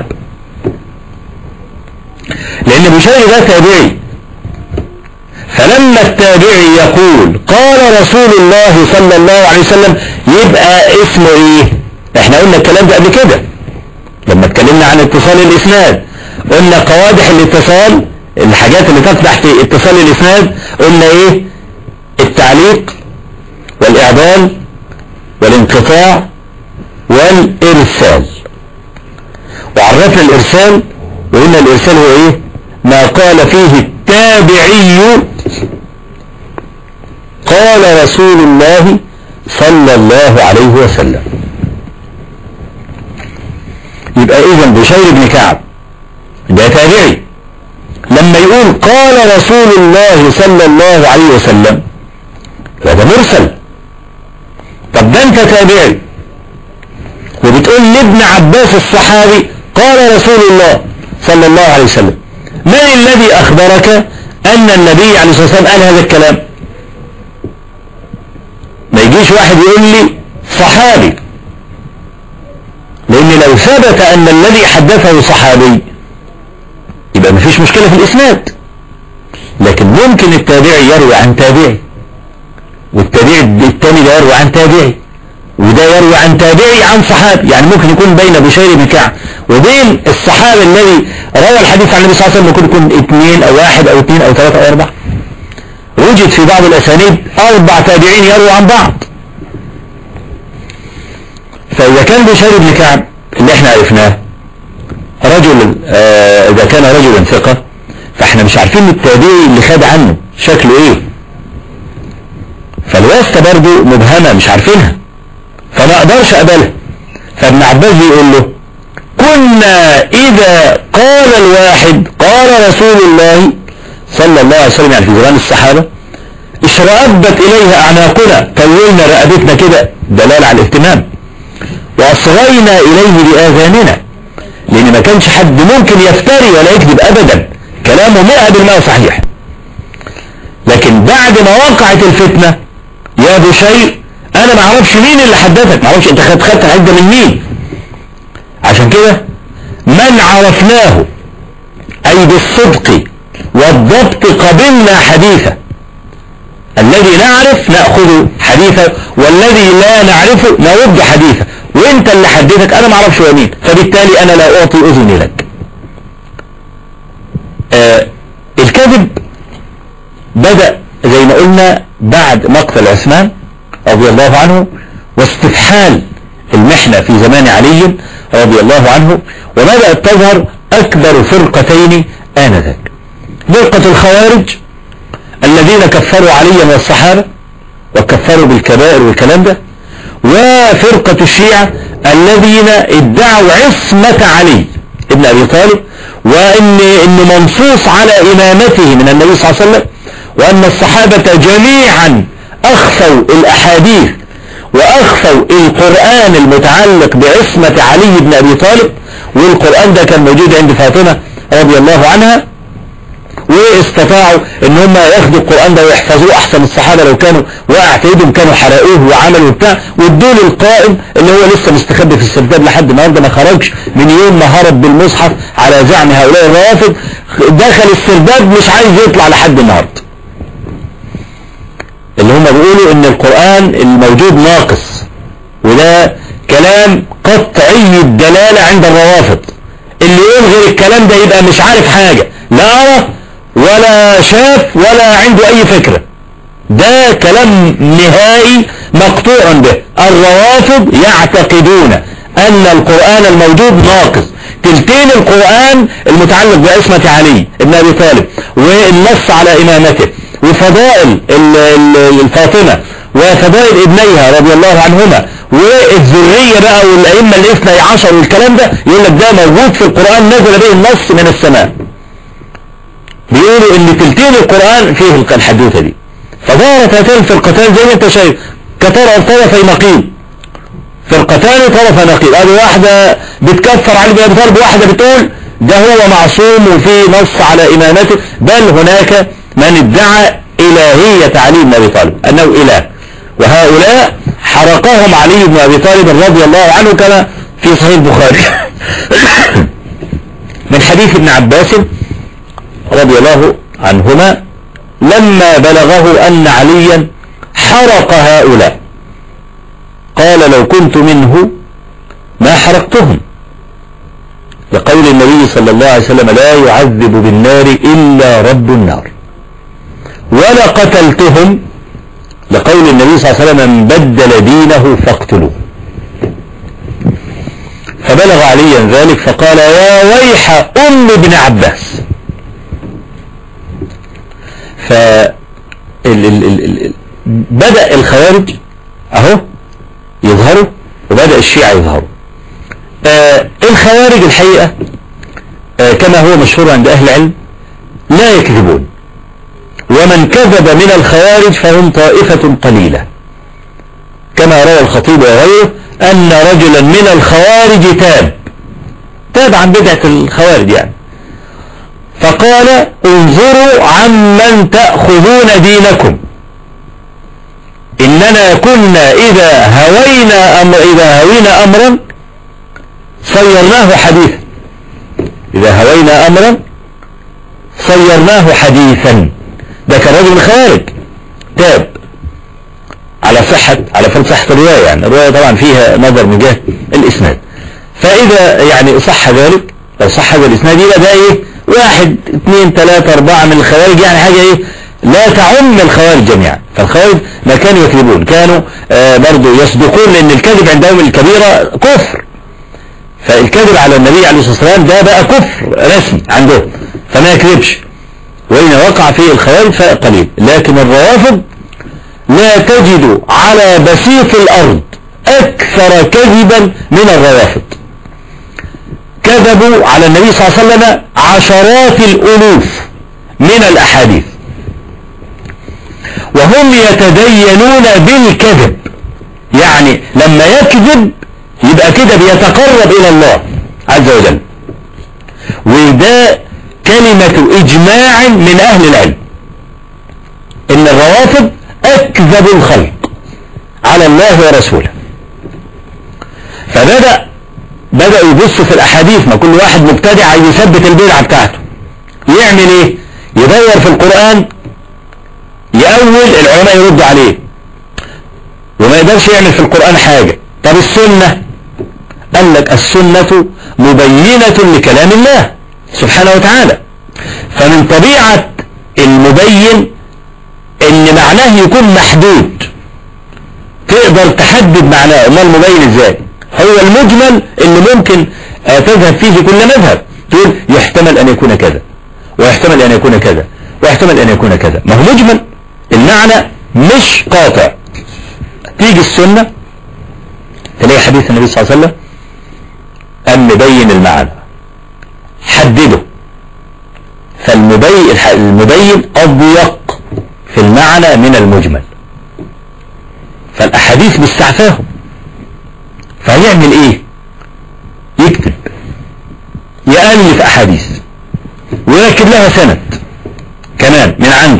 لأن بشير ده تابعي فلما التابعي يقول قال رسول الله صلى الله عليه وسلم يبقى اسمه ايه احنا قلنا الكلام ده قبل كده لما اتكلمنا عن اتصال الاسناد قلنا قوادح الاتصال الحاجات اللي تقدح في اتصال الاسناد قلنا ايه التعليق والاعدال والانقطاع والارسال وعرفنا الارسال وقلنا الارسال هو ايه ما قال فيه التابعي قال رسول الله صلى الله عليه وسلم يبقى اذا بشير بن كعب ده تابعي لما يقول قال رسول الله صلى الله عليه وسلم هذا مرسل طب ده انت تابعي وبتقول لابن عباس الصحابي قال رسول الله صلى الله عليه وسلم من الذي أخبرك أن النبي عليه الصلاة والسلام قال هذا الكلام ما يجيش واحد يقول لي صحابي لأن لو ثبت أن الذي حدثه صحابي يبقى مفيش مشكلة في الإسناد لكن ممكن التابعي يروي عن تابعي والتابعي الثاني ده يروي عن تابعي وده يروي عن تابعي عن صحابي يعني ممكن يكون بين بشير بن كعب وبين الصحابي الذي روى الحديث عن النبي صلى الله عليه وسلم ممكن يكون اثنين او واحد او اثنين او ثلاثة او اربعة وجد في بعض الاسانيد اربع تابعين يروي عن بعض فاذا كان بشير بن كعب اللي احنا عرفناه رجل آه اذا كان رجلا ثقة فاحنا مش عارفين التابعي اللي خد عنه شكله ايه فالواسطة برضو مبهمة مش عارفينها فما اقدرش اقبلها فابن عباس بيقول له كنا اذا قال الواحد قال رسول الله صلى الله عليه وسلم يعني في زمان الصحابة اشرأبت اليها اعناقنا طولنا رقبتنا كده دلالة على الاهتمام واصغينا اليه باذاننا لان ما كانش حد ممكن يفتري ولا يكذب ابدا كلامه مئة بالمئة صحيح لكن بعد ما وقعت الفتنة يا بشير انا ما اعرفش مين اللي حدثك ما اعرفش انت خدت خدت حده من مين عشان كده من عرفناه اي بالصدق والضبط قبلنا حديثه الذي نعرف نأخذ حديثه والذي لا نعرفه نرد حديثه وانت اللي حدثك انا ما اعرفش هو مين فبالتالي انا لا اعطي اذني لك آه الكذب بدأ زي ما قلنا بعد مقتل عثمان رضي الله عنه واستفحال المحنة في زمان علي رضي الله عنه وبدأت تظهر أكبر فرقتين آنذاك فرقة الخوارج الذين كفروا عليا والصحابة وكفروا بالكبائر والكلام ده وفرقة الشيعة الذين ادعوا عصمة علي ابن أبي طالب وإن إن منصوص على إمامته من النبي صلى الله عليه وسلم وأن الصحابة جميعا أخفوا الأحاديث وأخفوا القرآن المتعلق بعصمة علي بن أبي طالب والقرآن ده كان موجود عند فاطمة رضي الله عنها واستطاعوا ان هم ياخدوا القرآن ده ويحفظوه احسن الصحابة لو كانوا وقع في ايدهم كانوا حرقوه وعملوا بتاع وادوا القائم اللي هو لسه مستخبي في السرداب لحد النهارده ما خرجش من يوم ما هرب بالمصحف على زعم هؤلاء الروافض دخل السرداب مش عايز يطلع لحد النهارده اللي هم بيقولوا ان القرآن الموجود ناقص وده كلام قطعي الدلالة عند الروافض اللي ينظر الكلام ده يبقى مش عارف حاجة لا أرى ولا شاف ولا عنده أي فكرة ده كلام نهائي مقطوع به الروافض يعتقدون أن القرآن الموجود ناقص تلتين القرآن المتعلق بعصمة علي ابن أبي طالب والنص على إمامته وفضائل الفاطمة وفضائل ابنيها رضي الله عنهما والذرية بقى والأئمة الاثنى عشر والكلام ده يقول لك ده موجود في القرآن نزل به النص من السماء بيقولوا ان تلتين القرآن فيه الحدوثة دي فظهرت هاتين الفرقتان زي ما انت شايف كترى طرفي نقيض فرقتان طرف نقيض هذه واحدة بتكفر علي بن ابي طالب واحدة بتقول ده هو معصوم وفي نص على امامته بل هناك من ادعى الهية علي بن ابي طالب انه اله وهؤلاء حرقهم علي بن ابي طالب رضي الله عنه كما في صحيح البخاري من حديث ابن عباس رضي الله عنهما لما بلغه ان عليا حرق هؤلاء قال لو كنت منه ما حرقتهم لقول النبي صلى الله عليه وسلم لا يعذب بالنار إلا رب النار ولا قتلتهم لقول النبي صلى الله عليه وسلم من بدل دينه فاقتلوه فبلغ عليا ذلك فقال يا ويح أم ابن عباس ف ال ال ال ال بدأ الخوارج اهو يظهروا وبدأ الشيعة يظهروا آه الخوارج الحقيقة آه كما هو مشهور عند أهل العلم لا يكذبون ومن كذب من الخوارج فهم طائفة قليلة كما روى الخطيب وغيره أن رجلا من الخوارج تاب تاب عن بدعة الخوارج يعني فقال انظروا عمن تأخذون دينكم إننا كنا إذا هوينا أمر إذا هوينا أمرا صيرناه حديثا إذا هوينا أمرا صيرناه حديثا ده كان رجل خارج تاب على صحة على فرض صحة الرواية يعني الرواية طبعا فيها نظر من جهة الإسناد فإذا يعني صح ذلك لو صح هذا الإسناد يبقى ده إيه واحد اثنين ثلاثة أربعة من الخوارج يعني حاجة إيه لا تعم الخوارج جميعا فالخوارج ما كانوا يكذبون كانوا آه برضو يصدقون لأن الكذب عندهم الكبيرة كفر فالكذب على النبي عليه الصلاة والسلام ده بقى كفر رسمي عندهم فما يكذبش وإن وقع فيه الخوارج فقليل لكن الروافض لا تجد على بسيط الأرض أكثر كذبا من الروافض كذبوا على النبي صلى الله عليه وسلم عشرات الألوف من الأحاديث وهم يتدينون بالكذب يعني لما يكذب يبقى كده بيتقرب إلى الله عز وجل وده كلمة إجماع من أهل العلم إن الروافض أكذب الخلق على الله ورسوله فبدأ بدأوا يبصوا في الأحاديث ما كل واحد مبتدع عايز يثبت البدعة بتاعته يعمل إيه يدور في القرآن يأول العلماء يردوا عليه وما يقدرش يعمل في القرآن حاجة طب السنة قال لك السنة مبينة لكلام الله سبحانه وتعالى فمن طبيعة المبين ان معناه يكون محدود تقدر تحدد معناه امال المبين ازاي هو المجمل اللي ممكن تذهب فيه كل مذهب تقول يحتمل ان يكون كذا ويحتمل ان يكون كذا ويحتمل ان يكون كذا ما هو مجمل المعنى مش قاطع تيجي السنة تلاقي حديث النبي صلى الله عليه وسلم أم مبين المعنى حدده فالمبين المبين أضيق في المعنى من المجمل فالأحاديث مستعفاهم فهيعمل ايه يكتب يألف أحاديث ويركب لها سند كمان من عنده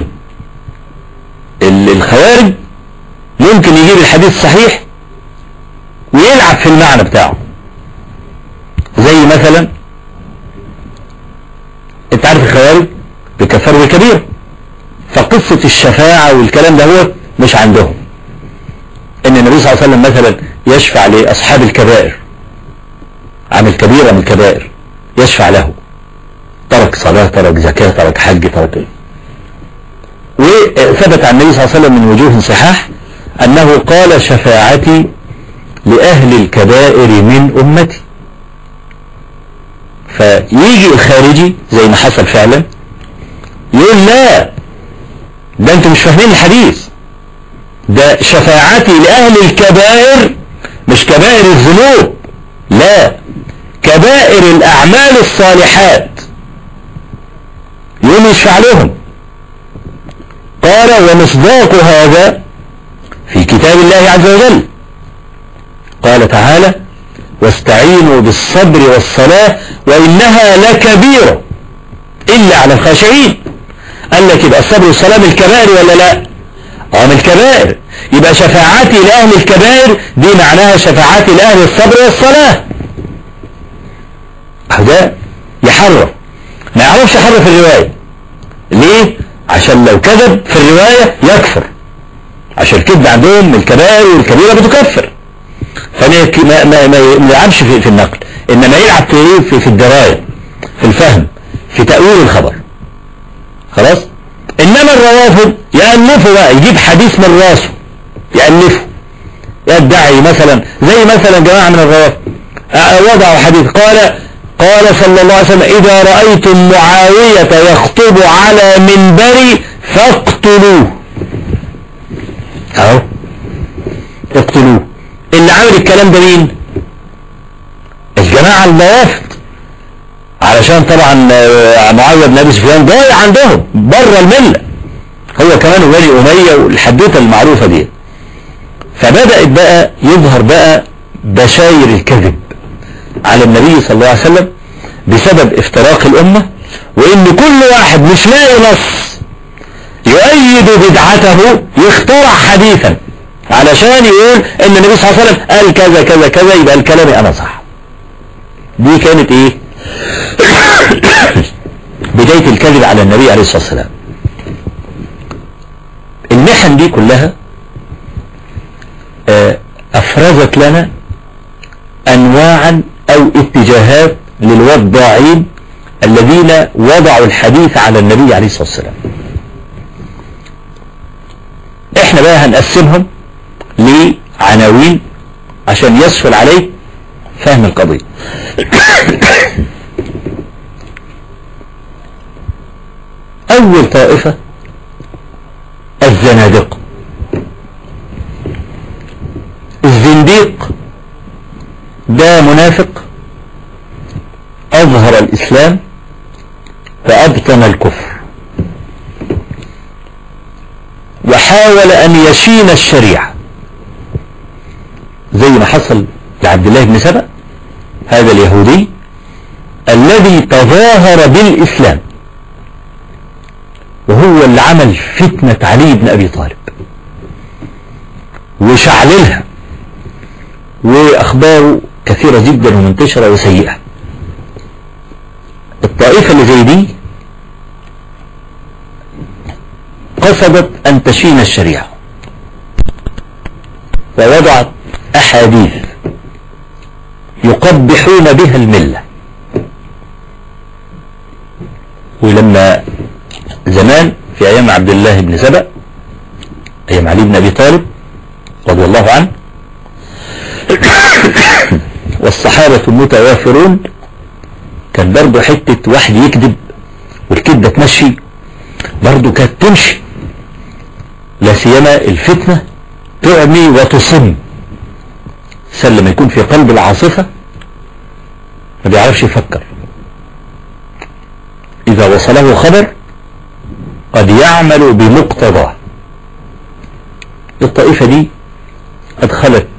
الخوارج ممكن يجيب الحديث صحيح ويلعب في المعنى بتاعه زي مثلا انت عارف الخوارج بكفروا الكبير فقصة الشفاعة والكلام ده هو مش عندهم ان النبي صلى الله عليه وسلم مثلا يشفع لأصحاب الكبائر عمل كبيرة من الكبائر يشفع له ترك صلاة ترك زكاة ترك حج ترك ايه وثبت عن النبي صلى الله عليه وسلم من وجوه صحاح أنه قال شفاعتي لأهل الكبائر من أمتي فيجي الخارجي زي ما حصل فعلا يقول لا ده انتم مش فاهمين الحديث ده شفاعتي لأهل الكبائر مش كبائر الذنوب لا كبائر الأعمال الصالحات يقول يشفع لهم قال ومصداق هذا في كتاب الله عز وجل قال تعالى واستعينوا بالصبر والصلاة وإنها لكبيرة إلا على الخاشعين قال لك يبقى الصبر والصلاة من الكبائر ولا لا اه من الكبائر يبقى شفاعتي لأهل الكبائر دي معناها شفاعتي لأهل الصبر والصلاة ده يحرف ما يعرفش يحرف الرواية ليه عشان لو كذب في الرواية يكفر عشان الكذب عندهم من الكبائر والكبيرة بتكفر فما ما ما ما يلعبش في, في النقل انما يلعب في ايه في, في الدراية في الفهم في تأويل الخبر خلاص انما الروافض يألفوا بقى يجيب حديث من راسه يألفه يدعي مثلا زي مثلا جماعة من الروافض وضعوا حديث قال قال صلى الله عليه وسلم إذا رأيتم معاوية يخطب على منبري فاقتلوه اهو اقتلوه اللي عامل الكلام ده مين الجماعة الروافض علشان طبعا آه، معاوية بن ابي سفيان ضايع عندهم بره الملة هو كمان ولي امية والحدوتة المعروفة دي فبدأت بقى يظهر بقى بشاير الكذب على النبي صلى الله عليه وسلم بسبب افتراق الامة وان كل واحد مش لاقي نص يؤيد بدعته يخترع حديثا علشان يقول ان النبي صلى الله عليه وسلم قال كذا كذا كذا يبقى الكلام انا صح دي كانت ايه بداية الكذب على النبي عليه الصلاة والسلام المحن دي كلها آه، افرزت لنا انواعا او اتجاهات للوضاعين الذين وضعوا الحديث على النبي عليه الصلاة والسلام احنا بقى هنقسمهم لعناوين عشان يسهل عليك فهم القضية اول طائفة الزنادقة الزنديق ده منافق اظهر الاسلام فابطن الكفر وحاول ان يشين الشريعة زي ما حصل لعبد الله بن سبأ هذا اليهودي الذي تظاهر بالاسلام وهو اللي عمل فتنة علي بن ابي طالب وشعللها واخباره كثيرة جدا ومنتشرة وسيئة الطائفة اللي زي دي قصدت أن تشين الشريعة ووضعت أحاديث يقبحون بها الملة ولما زمان في أيام عبد الله بن سبأ أيام علي بن أبي طالب رضي الله عنه والصحابة المتوافرون كان برضه حتة واحد يكذب والكذبة تمشي برضه كانت تمشي لا سيما الفتنة تعمي وتصم سلم لما يكون في قلب العاصفة ما بيعرفش يفكر إذا وصله خبر قد يعمل بمقتضاه الطائفة دي أدخلت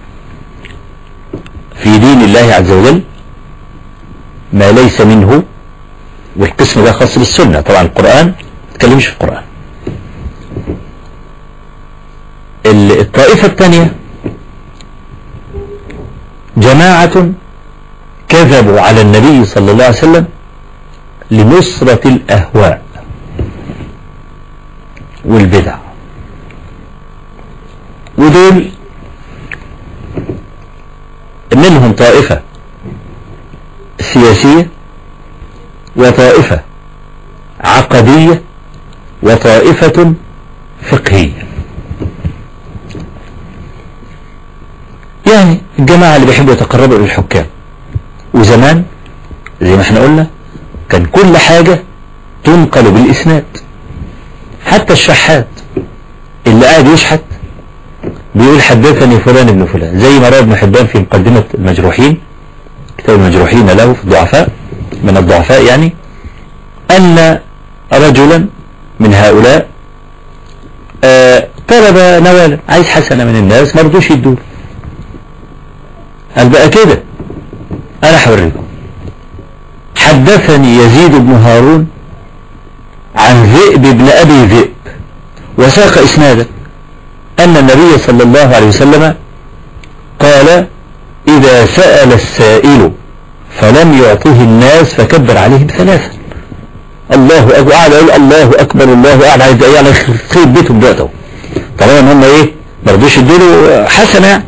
في دين الله عز وجل ما ليس منه والقسم ده خاص بالسنة طبعا القرآن ما تكلمش في القرآن الطائفة الثانية جماعة كذبوا على النبي صلى الله عليه وسلم لنصرة الأهواء والبدع ودول منهم طائفة سياسية وطائفة عقدية وطائفة فقهية يعني الجماعة اللي بيحبوا يتقربوا إلى الحكام وزمان زي ما احنا قلنا كان كل حاجة تنقل بالإسناد حتى الشحات اللي قاعد يشحت بيقول حدثني فلان ابن فلان زي ما روى ابن حبان في مقدمة المجروحين كتاب المجروحين له في الضعفاء من الضعفاء يعني أن رجلا من هؤلاء آه طلب نوالا عايز حسنة من الناس ما رضوش يدوه قال بقى كده انا هوريكم حدثني يزيد بن هارون عن ذئب بن ابي ذئب وساق اسنادا ان النبي صلى الله عليه وسلم قال اذا سأل السائل فلم يعطه الناس فكبر عليهم ثلاثا الله اكبر قاعد يقول الله اكبر الله قاعد عايز يعني خير بيتهم دلوقتي طبعا هم ايه ما رضوش يدوا حسنه يعني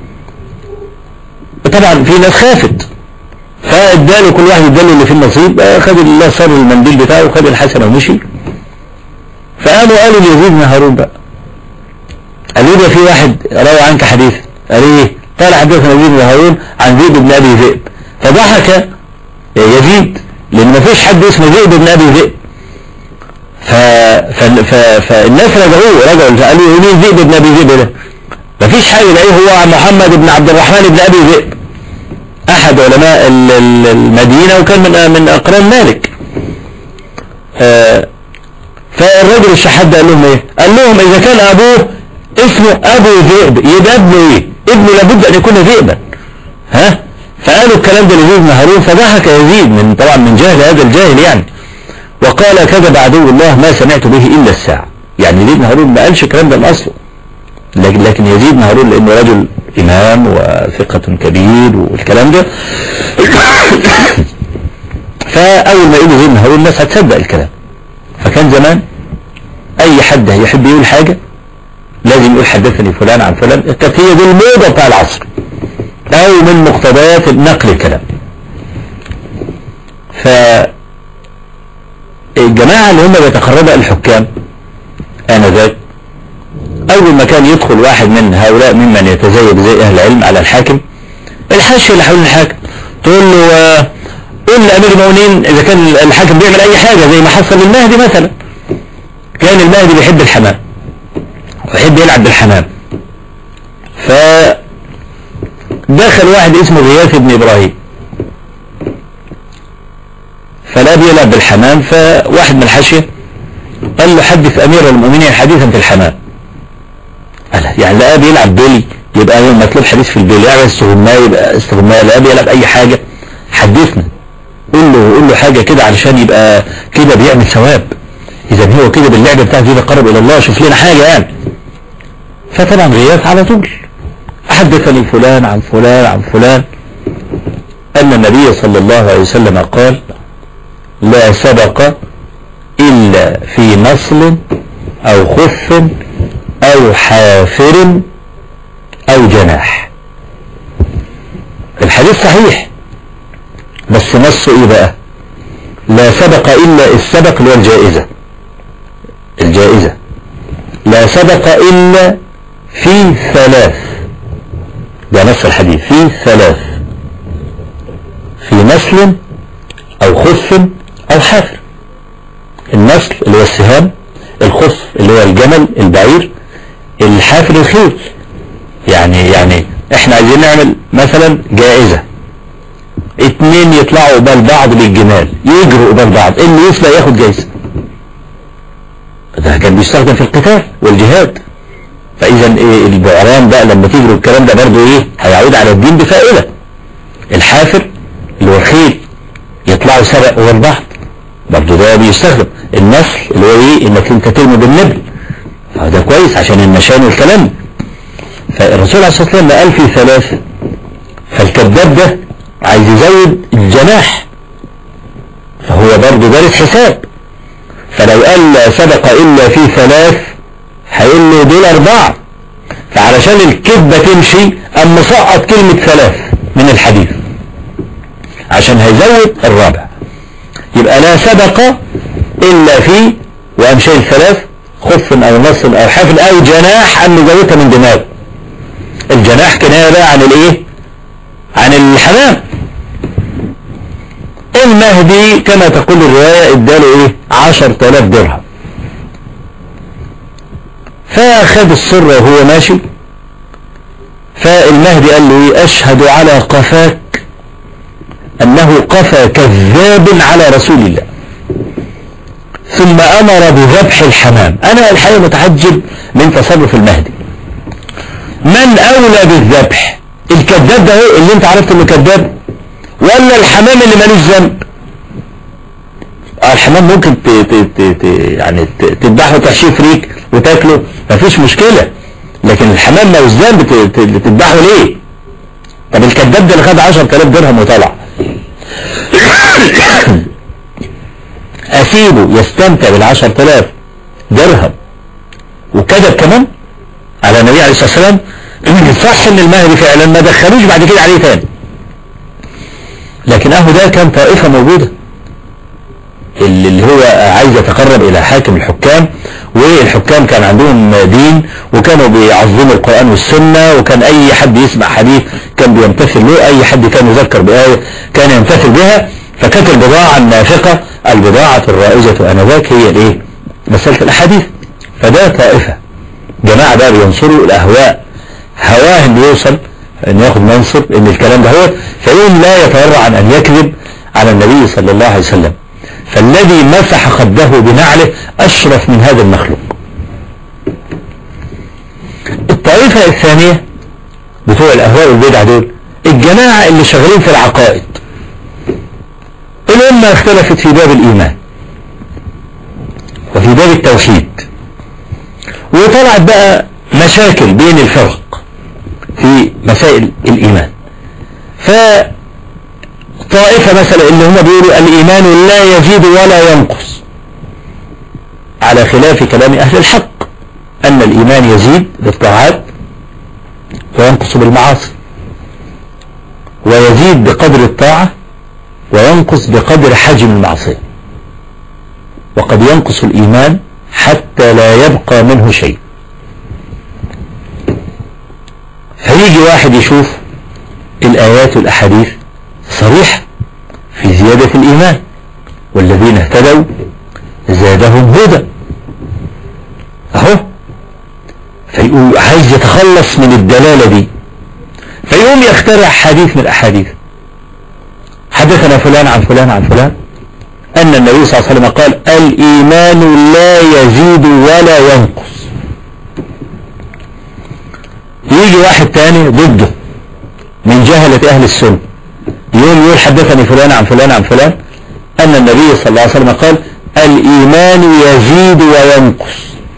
طبعا في ناس خافت فاداله كل واحد اداله اللي في النصيب خد الله صار المنديل بتاعه وخد الحسنه ومشي فقالوا قالوا ليزيد بن هارون بقى قالوا له في واحد روى عنك حديث قال ايه قال حدثنا يزيد بن هارون عن زيد بن ابي ذئب فضحك يزيد لان ما فيش حد اسمه ذئب بن ابي ذئب ف... ف... ف... فالناس رجعوه رجعوا قالوا مين ذئب بن ابي ذئب ده ما فيش حاجه يلاقيه هو محمد بن عبد الرحمن بن ابي ذئب احد علماء المدينة وكان من من اقران مالك آه، فالرجل الشحات ده قال لهم ايه قال لهم اذا كان ابوه اسمه ابو ذئب يبقى ابنه ايه ابنه لابد ان يكون ذئبا ها فقالوا الكلام ده ليزيد بن هارون فضحك يزيد من طبعا من جهل هذا الجاهل يعني وقال كذب عدو الله ما سمعت به الا الساعة يعني يزيد بن هارون ما قالش الكلام ده من اصله لكن لكن يزيد بن هارون لانه رجل امام وثقة كبير والكلام ده فاول ما يقول يزيد بن هارون الناس هتصدق الكلام فكان زمان اي حد هيحب يقول حاجة لازم يقول حدثني فلان عن فلان كانت هي دي الموضة بتاع العصر او من مقتضيات نقل الكلام ف الجماعة اللي هم بيتقربوا الحكام آنذاك أول ما كان يدخل واحد من هؤلاء ممن يتزيد زي أهل العلم على الحاكم الحاشية اللي حول الحاكم تقول له آه، قول لأمير المؤمنين إذا كان الحاكم بيعمل أي حاجة زي ما حصل للمهدي مثلا كان المهدي بيحب الحمام ويحب يلعب بالحمام فدخل واحد اسمه غياث بن إبراهيم فلا بيلعب بالحمام فواحد من الحاشية قال له حدث أمير المؤمنين حديثا في الحمام قال يعني لا بيلعب بيلي يبقى يوم مطلوب حديث في البيلي يعمل استغماء يبقى استغماء لا بيلعب أي حاجة حدثنا قول له قول له حاجة كده علشان يبقى كده بيعمل ثواب إذا هو كده باللعبة بتاعته كده قرب إلى الله شوف لنا حاجة يعني فطبعا غياث على طول حدثني فلان عن فلان عن فلان أن النبي صلى الله عليه وسلم قال لا سبق إلا في نصل أو خف أو حافر أو جناح الحديث صحيح بس نصه إيه بقى لا سبق إلا السبق اللي هو الجائزة الجائزة لا سبق إلا في ثلاث ده نص الحديث في ثلاث في نسل أو خف أو حافر النسل اللي هو السهام الخف اللي هو الجمل البعير الحافر الخيل يعني يعني احنا عايزين نعمل مثلا جائزة اتنين يطلعوا قبال بعض بالجمال يجروا قبال بعض اللي يسبق ياخد جايزة ده كان بيستخدم في القتال والجهاد فاذا ايه البعران بقى لما تجروا الكلام ده برضه ايه هيعود على الدين بفائدة الحافر اللي هو الخيل يطلعوا سبق قبال بعض برضه ده بيستخدم النسل اللي هو ايه انك انت ترمي بالنبل فده كويس عشان النشان والكلام فالرسول عليه الصلاة والسلام قال في ثلاثة فالكذاب ده عايز يزود الجناح فهو برضه دارس حساب فلو قال لا سبق إلا في ثلاث هيقول له دول أربعة فعلشان الكذبة تمشي أم مسقط كلمة ثلاث من الحديث عشان هيزود الرابع يبقى لا سبق إلا في وأمشي الثلاث خف أو نص أو حفل أو جناح أن نزودها من دماغ الجناح كناية بقى عن الإيه عن الحمام المهدي كما تقول الرواية اداله ايه عشر تلاف درهم فاخد السر وهو ماشي فالمهدي قال له ايه اشهد على قفاك انه قفى كذاب على رسول الله ثم امر بذبح الحمام انا الحقيقة متعجب من تصرف المهدي من اولى بالذبح الكذاب ده ايه اللي انت عرفت انه كذاب ولا الحمام اللي مالوش ذنب آه الحمام ممكن ت ت ت ت يعني تذبحه وتحشيه فريك وتاكله مفيش مشكلة لكن الحمام مالوش ذنب تذبحه ليه طب الكذاب ده اللي خد 10000 درهم وطلع اسيبه يستمتع بال 10000 درهم وكذب كمان على النبي عليه الصلاة والسلام صح ان المهدي فعلا ما دخلوش بعد كده عليه تاني لكن اهو ده كان طائفة موجودة اللي هو عايز يتقرب الى حاكم الحكام والحكام كان عندهم دين وكانوا بيعظموا القرآن والسنة وكان اي حد يسمع حديث كان بيمتثل له اي حد كان يذكر بآية كان يمتثل بها فكانت البضاعة النافقة البضاعة الرائجة انذاك هي الايه مسألة الاحاديث فده طائفة جماعة بقى بينصروا الاهواء هواهم بيوصل ان ياخد منصب ان الكلام ده هو فيقوم لا يتورع عن ان يكذب على النبي صلى الله عليه وسلم فالذي مسح خده بنعله اشرف من هذا المخلوق الطائفة الثانية بتوع الاهواء والبدع دول الجماعة اللي شغالين في العقائد الامة اختلفت في باب الايمان وفي باب التوحيد وطلعت بقى مشاكل بين الفرق في مسائل الإيمان فطائفة مثلا اللي هم بيقولوا الإيمان لا يزيد ولا ينقص على خلاف كلام أهل الحق أن الإيمان يزيد بالطاعات وينقص بالمعاصي ويزيد بقدر الطاعة وينقص بقدر حجم المعصية وقد ينقص الإيمان حتى لا يبقى منه شيء فيجي واحد يشوف الآيات والأحاديث صريحة في زيادة الإيمان والذين اهتدوا زادهم هدى اهو فيقول عايز يتخلص من الدلالة دي فيقوم يخترع حديث من الأحاديث حدثنا فلان عن فلان عن فلان أن النبي صلى الله عليه وسلم قال الإيمان لا يزيد ولا ينقص يجي واحد تاني ضده من جهلة أهل السنة يقول يقول حدثني فلان عن فلان عن فلان أن النبي صلى الله عليه وسلم قال الإيمان يزيد وينقص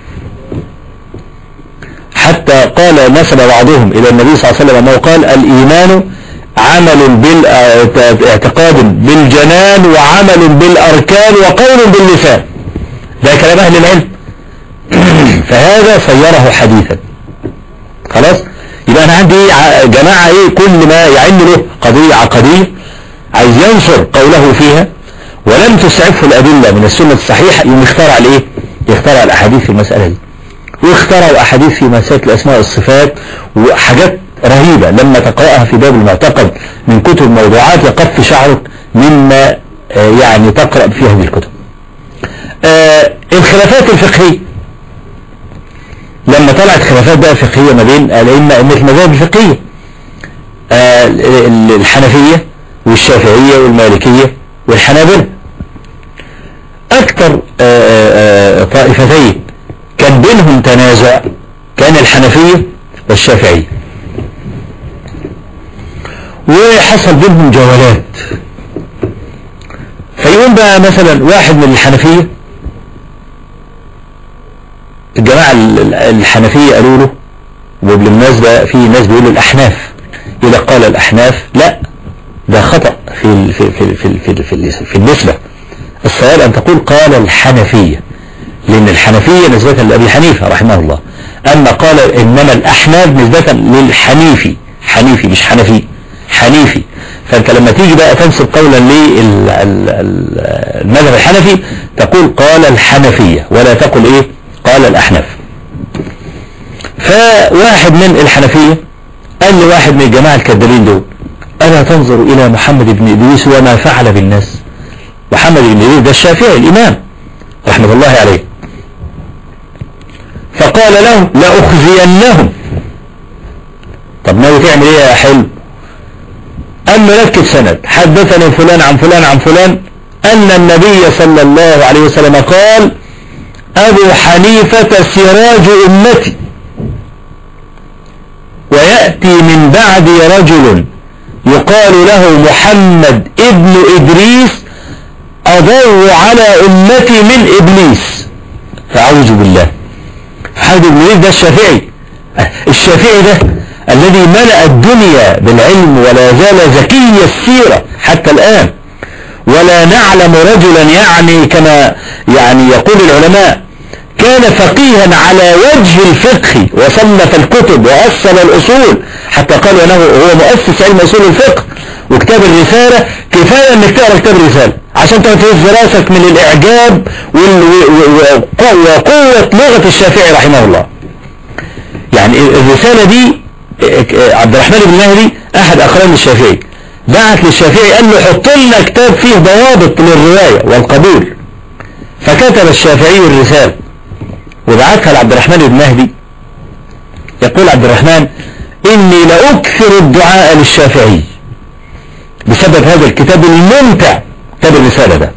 حتى قال نسب بعضهم إلى النبي صلى الله عليه وسلم أنه قال الإيمان عمل بالاعتقاد بالجنان وعمل بالأركان وقول باللسان ده كلام أهل العلم فهذا صيره حديثا خلاص يبقى أنا عندي جماعة إيه كل ما يعن له قضية عقدية عايز ينصر قوله فيها ولم تسعفه الأدلة من السنة الصحيحة يوم يخترع الإيه يخترع الأحاديث في المسألة دي واخترعوا أحاديث في مسألة الأسماء والصفات وحاجات رهيبة لما تقرأها في باب المعتقد من كتب موضوعات يقف شعرك مما يعني تقرأ في هذه الكتب آه الخلافات الفقهية لما طلعت خلافات بقى فقهية ما بين الأئمة مثل المذاهب الفقهية آه الحنفية والشافعية والمالكية والحنابلة أكثر آه طائفتين كان بينهم تنازع كان الحنفية والشافعية وحصل بينهم جولات فيقوم بقى مثلا واحد من الحنفية الجماعة الحنفية قالوا له وبالمناسبة في ناس بيقولوا الأحناف إذا قال الأحناف لا ده خطأ في في في في في, في, في النسبة الصواب أن تقول قال الحنفية لأن الحنفية نسبة لأبي حنيفة رحمه الله أما قال إنما الأحناف نسبة للحنيفي حنيفي مش حنفي حنيفي فأنت لما تيجي بقى تنسب قولا للمذهب الحنفي تقول قال الحنفية ولا تقل إيه قال الأحناف فواحد من الحنفية قال لواحد من الجماعة الكذابين دول ألا تنظر إلى محمد بن إدريس وما فعل بالناس محمد بن إدريس ده الشافعي الإمام رحمة الله عليه فقال له لأخزينهم طب ناوي تعمل ايه يا حلو أما نكت سند حدثني فلان عن فلان عن فلان أن النبي صلى الله عليه وسلم قال أبو حنيفة سراج أمتي ويأتي من بعد رجل يقال له محمد ابن إدريس أضر على أمتي من إبليس فأعوذ بالله حد بن إدريس ده الشافعي الشافعي ده الذي ملأ الدنيا بالعلم ولا زال زكي السيرة حتى الآن ولا نعلم رجلا يعني كما يعني يقول العلماء كان فقيها على وجه الفقه وصنف الكتب وأصل الأصول حتى قالوا أنه هو مؤسس علم أصول الفقه وكتاب الرسالة كفاية أنك تقرأ كتاب الرسالة عشان تهز راسك من الإعجاب وقوة لغة الشافعي رحمه الله يعني الرسالة دي عبد الرحمن بن مهدي أحد أقران الشافعي بعت للشافعي قال له حط لنا كتاب فيه ضوابط للرواية والقبول فكتب الشافعي الرسالة وبعتها لعبد الرحمن بن مهدي يقول عبد الرحمن إني لأكثر الدعاء للشافعي بسبب هذا الكتاب الممتع كتاب الرسالة ده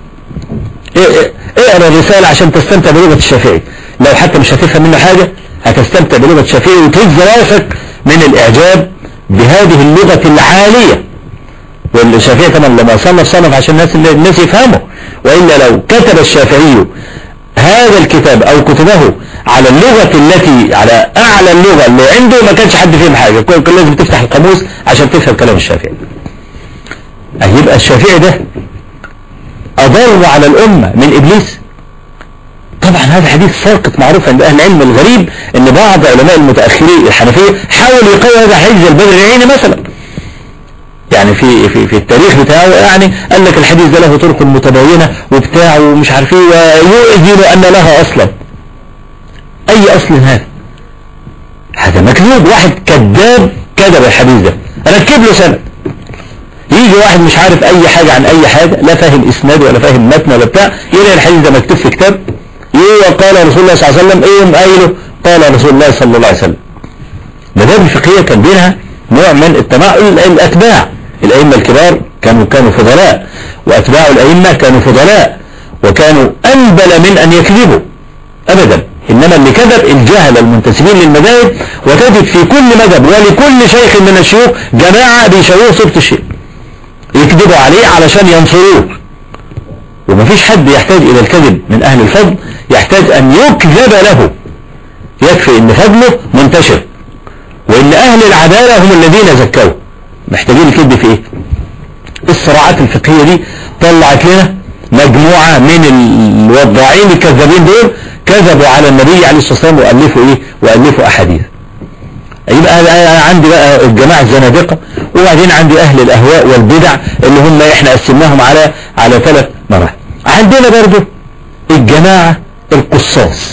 اقرأ الرسالة عشان تستمتع بلغة الشافعي لو حتى مش هتفهم منه حاجة هتستمتع بلغة الشافعي وتهز راسك من الإعجاب بهذه اللغة العالية والشافعي طبعا لما صنف صنف عشان الناس الناس يفهموا وإلا لو كتب الشافعي هذا الكتاب أو كتبه على اللغة التي على أعلى اللغة اللي عنده ما كانش حد فيهم حاجة كل لازم تفتح القاموس عشان تفهم كلام الشافعي يبقى الشافعي ده أضر على الأمة من إبليس طبعا هذا حديث ساقط معروف عند أهل العلم الغريب أن بعض علماء المتأخرين الحنفية حاول يقوي هذا الحديث البدر العيني مثلا يعني في في في التاريخ بتاعه يعني قال لك الحديث ده له طرق متباينة وبتاع ومش عارف ايه ويؤذن أن لها أصلا أي أصل هذا هذا مكذوب واحد كذاب كذب الحديث ده ركب له سند يجي واحد مش عارف اي حاجة عن اي حاجة لا فاهم اسناد ولا فاهم متن ولا بتاع يلاقي الحديث ده مكتوب في كتاب ايه قال رسول الله صلى الله عليه وسلم ايه قايله قال رسول الله صلى الله عليه وسلم مذاهب الفقهية كان بينها نوع من التماؤل الاتباع الائمة الكبار كانوا كانوا فضلاء واتباع الائمة كانوا فضلاء وكانوا انبل من ان يكذبوا ابدا انما اللي كذب الجهل المنتسبين للمذاهب وتجد في كل مذهب ولكل شيخ من الشيوخ جماعة بيشوهوا صورة الشيخ يكذبوا عليه علشان ينصروه ومفيش حد يحتاج الى الكذب من اهل الفضل يحتاج ان يكذب له يكفي ان فضله منتشر وان اهل العدالة هم الذين زكوا محتاجين الكذب في ايه الصراعات الفقهية دي طلعت لنا مجموعة من الوضاعين الكذابين دول كذبوا على النبي عليه الصلاة والسلام وألفوا ايه وألفوا احاديث يبقى أنا عندي بقى الجماعة الزنادقة وبعدين عندي أهل الأهواء والبدع اللي هم إحنا قسمناهم على على ثلاث مراحل عندنا برضو الجماعة القصاص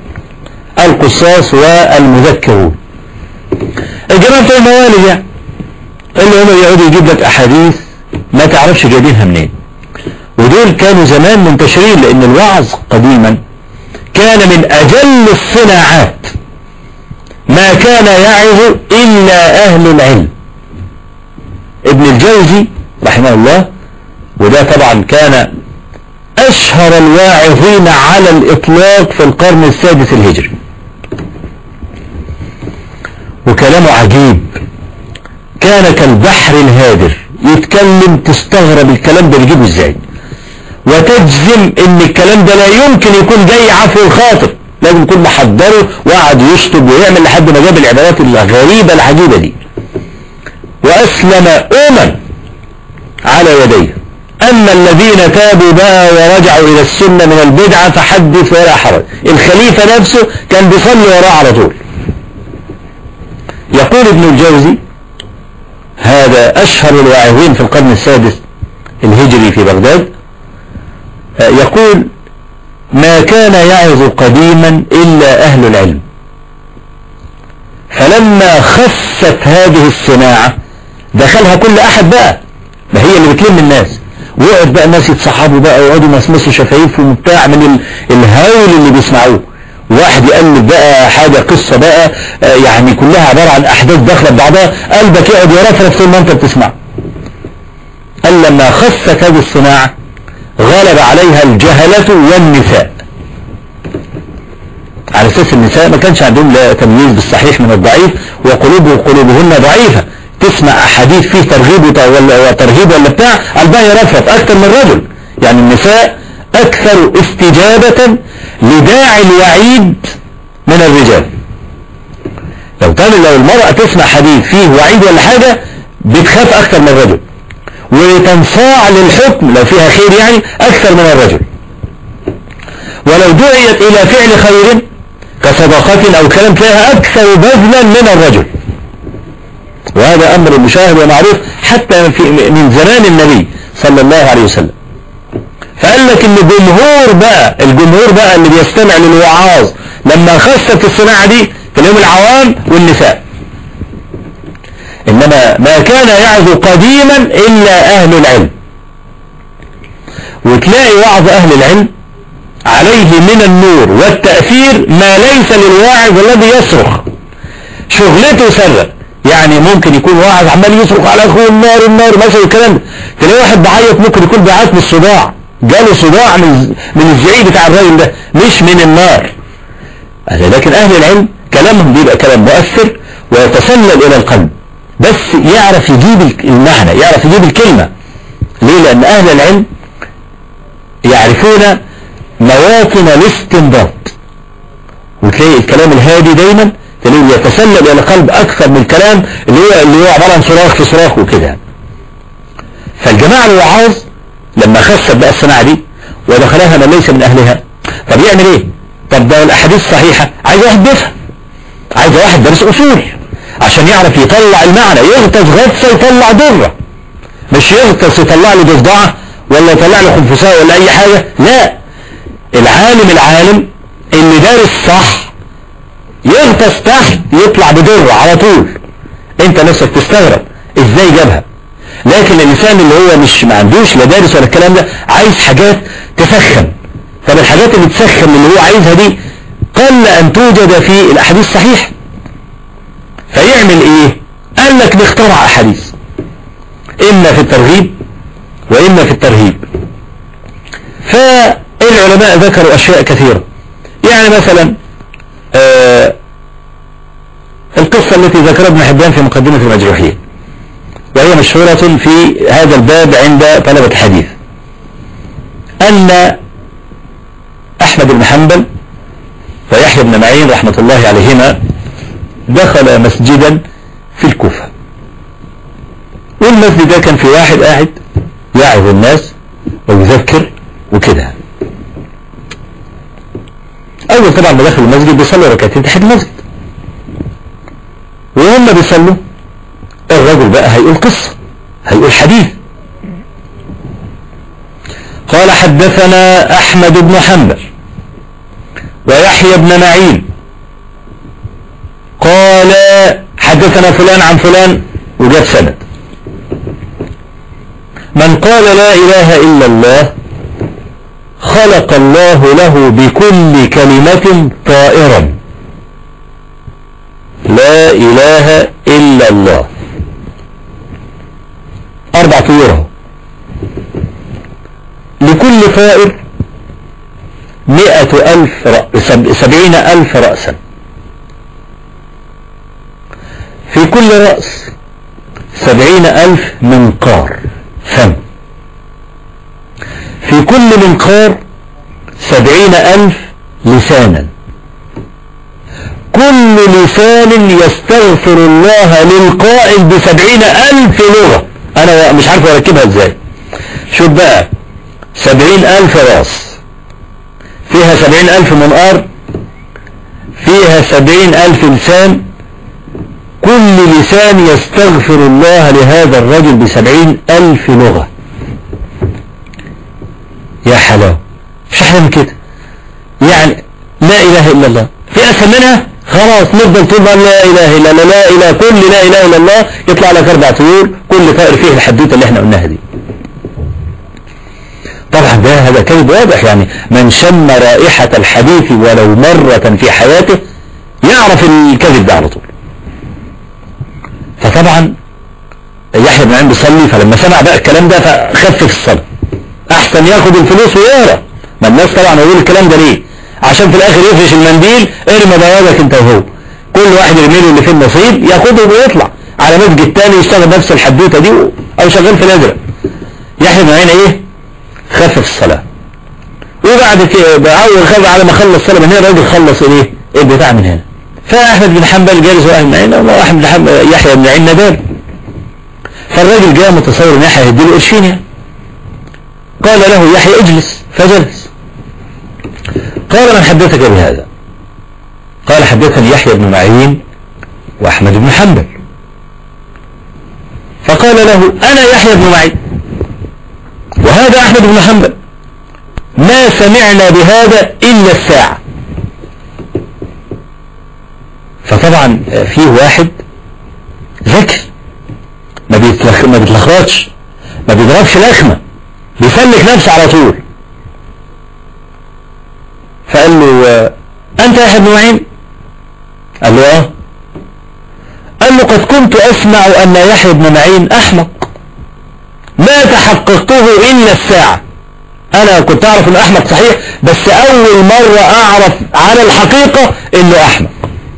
القصاص والمذكرون الجماعة بتوع الموالد يعني اللي هم يقعدوا يجيب لك أحاديث ما تعرفش جايبينها منين ودول كانوا زمان منتشرين لأن الوعظ قديما كان من أجل الصناعات ما كان يعظ إلا أهل العلم ابن الجوزي رحمه الله وده طبعا كان أشهر الواعظين على الإطلاق في القرن السادس الهجري وكلامه عجيب كان كالبحر الهادر يتكلم تستغرب الكلام ده بيجيبه ازاي وتجزم ان الكلام ده لا يمكن يكون جاي عفو الخاطر لازم يكون محضره وقعد يشطب ويعمل لحد ما جاب العبارات الغريبة العجيبة دي وأسلم أمم على يديه أما الذين تابوا بقى ورجعوا إلى السنة من البدعة فحدث ولا حرج الخليفة نفسه كان بيصلي وراه على طول يقول ابن الجوزي هذا أشهر الواعظين في القرن السادس الهجري في بغداد يقول ما كان يعظ قديما إلا أهل العلم فلما خست هذه الصناعة دخلها كل أحد بقى ما هي اللي بتلم الناس وقعد بقى الناس يتصحبوا بقى ويقعدوا يمسمسوا شفايفهم وبتاع من الهول اللي بيسمعوه واحد يقلب بقى حاجة قصة بقى يعني كلها عبارة عن أحداث داخلة ببعضها قلبك يقعد يرفرف طول ما أنت بتسمع قال لما خست هذه الصناعة غلب عليها الجهلة والنساء على اساس النساء ما كانش عندهم لا تمييز بالصحيح من الضعيف وقلوب قلوبهن ضعيفة تسمع احاديث فيه ترغيب وترهيب ولا بتاع قلبها يرفرف اكثر من الرجل يعني النساء اكثر استجابة لداعي الوعيد من الرجال لو كان لو المرأة تسمع حديث فيه وعيد ولا حاجة بتخاف اكثر من الرجل وتنصاع للحكم لو فيها خير يعني اكثر من الرجل ولو دعيت الى فعل خير كصدقة او كلام تلاقيها اكثر بذلا من الرجل وهذا امر مشاهد ومعروف حتى في من زمان النبي صلى الله عليه وسلم فقال لك ان الجمهور بقى الجمهور بقى اللي بيستمع للوعاظ لما خست الصناعة دي تلاقيهم العوام والنساء انما ما كان يعظ قديما الا اهل العلم وتلاقي وعظ اهل العلم عليه من النور والتأثير ما ليس للواعظ الذي يصرخ شغلته سرة يعني ممكن يكون واحد عمال يصرخ على اخوه النار النار مثلا الكلام ده تلاقي واحد بعيط ممكن يكون بيعيط من الصداع جاله صداع من من الزعيق بتاع الراجل ده مش من النار لكن اهل العلم كلامهم بيبقى كلام مؤثر ويتسلل الى القلب بس يعرف يجيب المعنى يعرف يجيب الكلمة ليه لان اهل العلم يعرفون مواطن الاستنباط وتلاقي الكلام الهادي دايما تلاقيه يتسلل الى القلب اكثر من الكلام اللي هو اللي هو عباره عن صراخ في صراخ وكده فالجماعه الوعاظ لما خست بقى الصناعه دي ودخلها من ليس من اهلها طب يعمل ايه طب ده الاحاديث صحيحه عايز واحد بيفهم عايز واحد درس اصول عشان يعرف يطلع المعنى يغطس غطسه يطلع ضره مش يغطس يطلع له ضفدعه ولا يطلع له خنفساء ولا اي حاجه لا العالم العالم اللي دارس صح يغطس تحت يطلع بدره على طول انت نفسك تستغرب ازاي جابها لكن الانسان اللي هو مش ما عندوش لا دارس ولا الكلام ده عايز حاجات تسخن طب الحاجات اللي تسخن اللي هو عايزها دي قل ان توجد في الاحاديث صحيح فيعمل ايه قال لك نخترع احاديث اما في الترغيب واما في الترهيب فالعلماء ذكروا اشياء كثيرة يعني مثلا آه القصة التي ذكرها ابن حبان في مقدمة المجروحين وهي مشهورة في هذا الباب عند طلبة الحديث أن أحمد بن حنبل ويحيى بن معين رحمة الله عليهما دخل مسجدا في الكوفة والمسجد ده كان في واحد قاعد يعظ الناس ويذكر وكده اول طبعا ما دخل المسجد بيصلوا ركعتين تحت المسجد وهم بيصلوا الرجل بقى هيقول قصة هيقول حديث قال حدثنا احمد بن حنبل ويحيى بن معين قال حدثنا فلان عن فلان وجاب سند من قال لا اله الا الله خلق الله له بكل كلمة طائرا لا اله الا الله اربع طيور لكل طائر مئة الف رأس سبعين الف رأسا في كل رأس سبعين ألف منقار فم في كل منقار سبعين ألف لسانا كل لسان يستغفر الله للقائل بسبعين ألف لغة أنا مش عارف أركبها إزاي شوف بقى سبعين ألف راس فيها سبعين ألف منقار فيها سبعين ألف لسان كل لسان يستغفر الله لهذا الرجل بسبعين ألف لغة يا حلاوة مش احلى من كده يعني لا إله إلا الله في أسهل منها خلاص نفضل طول لا إله إلا الله لا إله كل لا إله إلا الله يطلع لك أربع طيور كل طائر فيه الحدوتة اللي احنا قلناها دي طبعا ده هذا كذب واضح يعني من شم رائحة الحديث ولو مرة في حياته يعرف الكذب ده على طول فطبعا يحيى بن عين بيصلي فلما سمع بقى الكلام ده فخفف الصلاة احسن ياخد الفلوس ويقرا ما الناس طبعا يقول الكلام ده ليه عشان في الاخر يفرش المنديل ارمي بياضك انت وهو كل واحد يرمي له اللي فيه النصيب ياخده ويطلع على مسجد تاني يشتغل نفس الحدوته دي او شغال في الازرق يحيى بن عين ايه خفف الصلاة وبعد كده اول خلص على ما خلص الصلاة من هنا الراجل خلص ايه البتاع من هنا فاحمد بن حنبل جالس واحد من عين الله احمد بن حنبل يحيى بن عين ندال فالراجل جاء متصور ان يحيى هيديله قرشين يعني قال له يحيى اجلس فجلس قال من حدثك بهذا قال حدثني يحيى بن معين واحمد بن حنبل فقال له انا يحيى بن معين وهذا احمد بن حنبل ما سمعنا بهذا الا الساعة فطبعا فيه واحد ذكي ما بيتلخ... ما بيتلخبطش ما بيضربش لخمه بيسلك نفسه على طول فقال له انت يا بن معين قال له اه قال له قد كنت أسمع أن يحيى بن معين أحمق ما تحققته إلا الساعة أنا كنت أعرف أنه أحمق صحيح بس أول مرة أعرف على الحقيقة أنه أحمق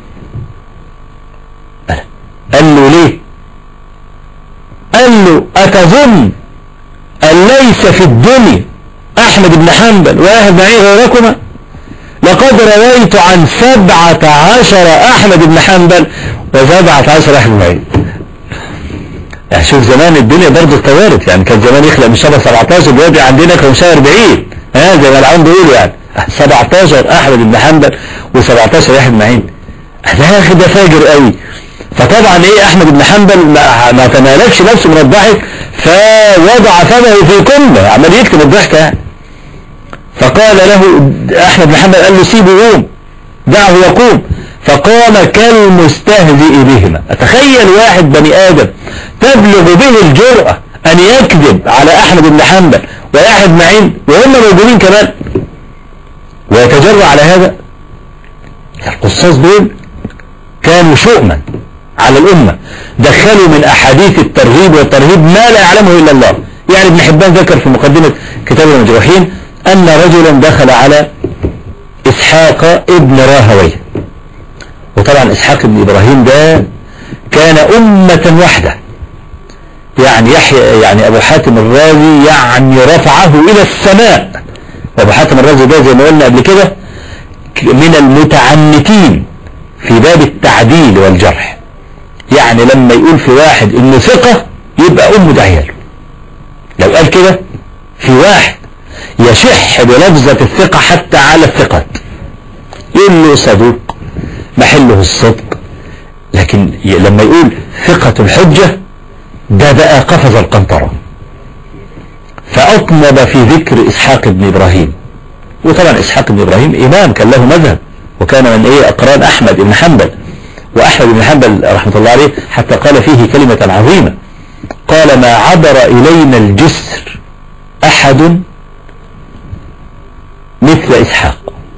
قال له ليه قال له أتظن أن ليس في الدنيا أحمد بن حنبل وأهل معين غيركما لقد رويت عن سبعة عشر أحمد بن حنبل وسبعة عشر أحمد بن معين يعني شوف زمان الدنيا برضه اتطورت يعني كان زمان يخلق من شبه 17 دلوقتي عندنا 45 ها زي ما العون بيقولوا يعني 17 احمد بن حنبل و17 يحيى بن معين ده يا اخي ده فاجر قوي فطبعا ايه احمد بن حنبل ما, ما تمالكش نفسه من الضحك فوضع فمه في كله عمال يكتب الضحك يعني فقال له احمد بن حنبل قال له سيبه يقوم دعه يقوم فقام كالمستهزئ بهما اتخيل واحد بني ادم تبلغ به الجرأة ان يكذب على احمد بن حنبل ويحيى بن معين وهم موجودين كمان ويتجرأ على هذا القصاص دول كانوا شؤما على الأمة دخلوا من أحاديث الترهيب والترهيب ما لا يعلمه إلا الله يعني ابن حبان ذكر في مقدمة كتاب المجروحين أن رجلا دخل على إسحاق ابن راهويه وطبعا إسحاق ابن إبراهيم ده كان أمة واحدة يعني يحيى يعني أبو حاتم الرازي يعني رفعه إلى السماء وأبو حاتم الرازي ده زي ما قلنا قبل كده من المتعنتين في باب التعديل والجرح يعني لما يقول في واحد انه ثقة يبقى امه ده عياله لو قال كده في واحد يشح بلفظة الثقة حتى على الثقات يقول له صدوق محله الصدق لكن لما يقول ثقة الحجة ده بقى قفز القنطرة فأطنب في ذكر إسحاق بن إبراهيم وطبعا إسحاق بن إبراهيم إمام كان له مذهب وكان من إيه أقران أحمد بن حنبل وأحمد بن حنبل رحمة الله عليه حتى قال فيه كلمة عظيمة قال ما عبر إلينا الجسر أحد مثل إسحاق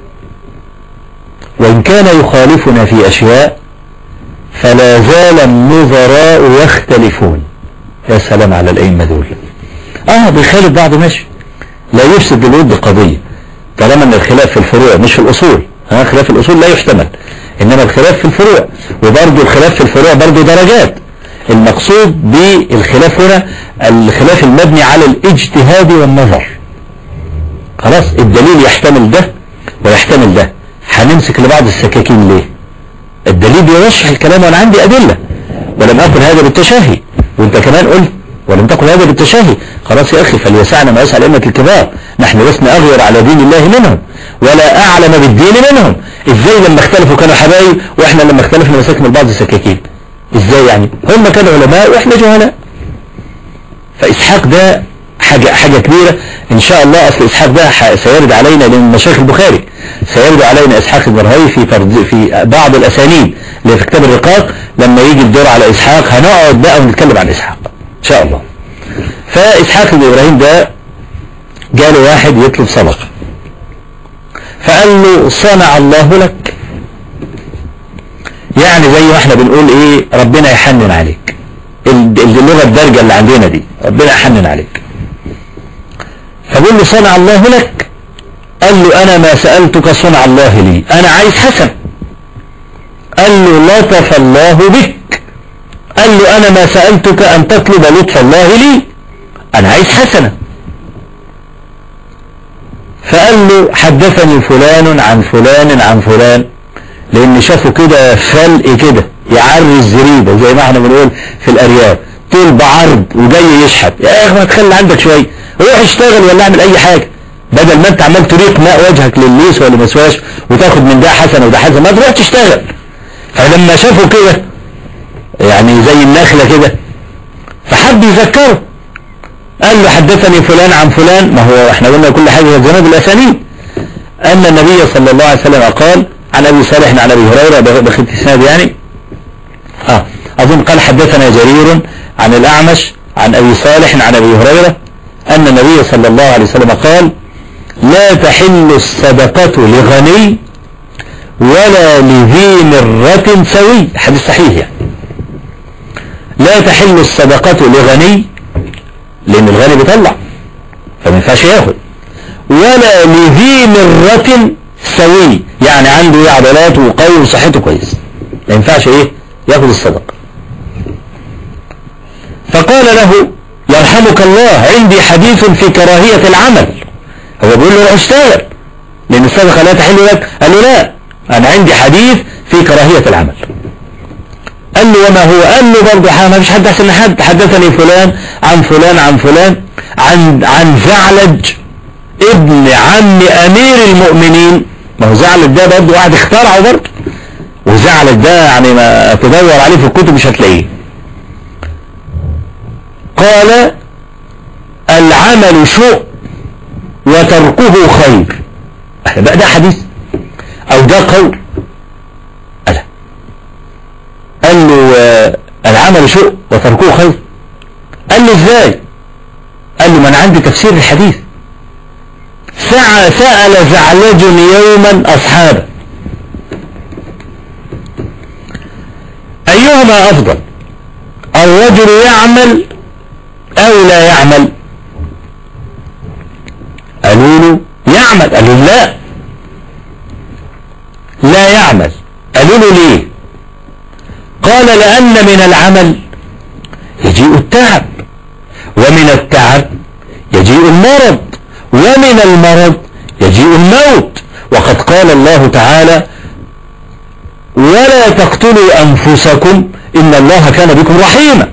وإن كان يخالفنا في أشياء فلا زال النظراء يختلفون يا سلام على الأئمة دول آه بيخالف بعض ماشي لا يفسد الود قضية طالما ان الخلاف في الفروع مش في الأصول ها خلاف الأصول لا يحتمل إنما الخلاف في الفروع وبرضه الخلاف في الفروع برضه درجات المقصود بالخلاف هنا الخلاف المبني على الاجتهاد والنظر خلاص الدليل يحتمل ده ويحتمل ده هنمسك لبعض السكاكين ليه الدليل بيرشح الكلام وانا عندي ادلة ولم اقل هذا بالتشاهي وانت كمان قلت ولم تقل هذا بالتشاهي خلاص يا اخي فليسعنا ما يسعى الائمه الكبار نحن لسنا اغير على دين الله منهم ولا اعلم بالدين منهم ازاي لما اختلفوا كانوا حبايب واحنا لما اختلفنا مسكنا لبعض السكاكين ازاي يعني هم كانوا علماء واحنا جهلاء فاسحاق ده حاجة, حاجة كبيرة ان شاء الله اصل اسحاق ده سيرد علينا لان مشايخ البخاري سيرد علينا اسحاق البرهي في في بعض الاسانيد اللي في كتاب الرقاق لما يجي الدور على اسحاق هنقعد بقى ونتكلم عن اسحاق ان شاء الله فاسحاق بن ابراهيم ده جاله واحد يطلب صدقه فقال له صنع الله لك يعني زي ما احنا بنقول ايه ربنا يحنن عليك اللغة الدرجة اللي عندنا دي ربنا يحنن عليك فقول له صنع الله لك قال له انا ما سألتك صنع الله لي انا عايز حسن قال له لطف الله بك قال له انا ما سألتك ان تطلب لطف الله لي انا عايز حسنة فقال له حدثني فلان عن فلان عن فلان لان شافوا كده فلق كده يعري الزريبة زي ما احنا بنقول في الارياف طول بعرض وجاي يشحت يا اخي ما تخلي عندك شوية روح اشتغل ولا اعمل اي حاجة بدل ما انت عمال تريق ماء وجهك للليس ولا مسواش وتاخد من ده حسنة وده حسنة ما تروح تشتغل فلما شافوا كده يعني زي النخلة كده فحب يذكره قال له حدثني فلان عن فلان ما هو احنا قلنا كل حاجة جنوب الاسانيد ان النبي صلى الله عليه وسلم قال عن ابي صالح عن ابي هريرة بخط السند يعني اه اظن قال حدثنا جرير عن الاعمش عن ابي صالح عن ابي هريرة ان النبي صلى الله عليه وسلم قال لا تحل الصدقة لغني ولا لذي مرة سوي حديث صحيح يعني لا تحل الصدقة لغني لأن الغني بيطلع فما ينفعش ياخد ولا لذي مرة سوي يعني عنده عضلات وقوي وصحته كويس ما ينفعش ايه ياخد الصدقة فقال له يرحمك الله عندي حديث في كراهية العمل هو بيقول له روح اشتغل لان الصدقة لا تحل لك قال له لا انا عندي حديث في كراهية العمل قال له وما هو قال له برضه ما فيش حد احسن من حد حدثني فلان عن فلان عن فلان عن عن زعلج ابن عم امير المؤمنين ما هو زعلج ده برضه واحد اخترعه برضه وزعلج ده يعني ما تدور عليه في الكتب مش هتلاقيه قال العمل شؤ وتركه خير بقى ده حديث او ده قول ألا قال له آه، العمل شؤ وتركه خير قال له ازاي قال له ما انا عندي تفسير الحديث سعى سأل زعلج يوما أصحابه أيهما أفضل الرجل يعمل أو لا يعمل قالوا له يعمل قالوا لا لا يعمل قالوا له ليه قال لأن من العمل يجيء التعب ومن التعب يجيء المرض ومن المرض يجيء الموت وقد قال الله تعالى ولا تقتلوا أنفسكم إن الله كان بكم رحيما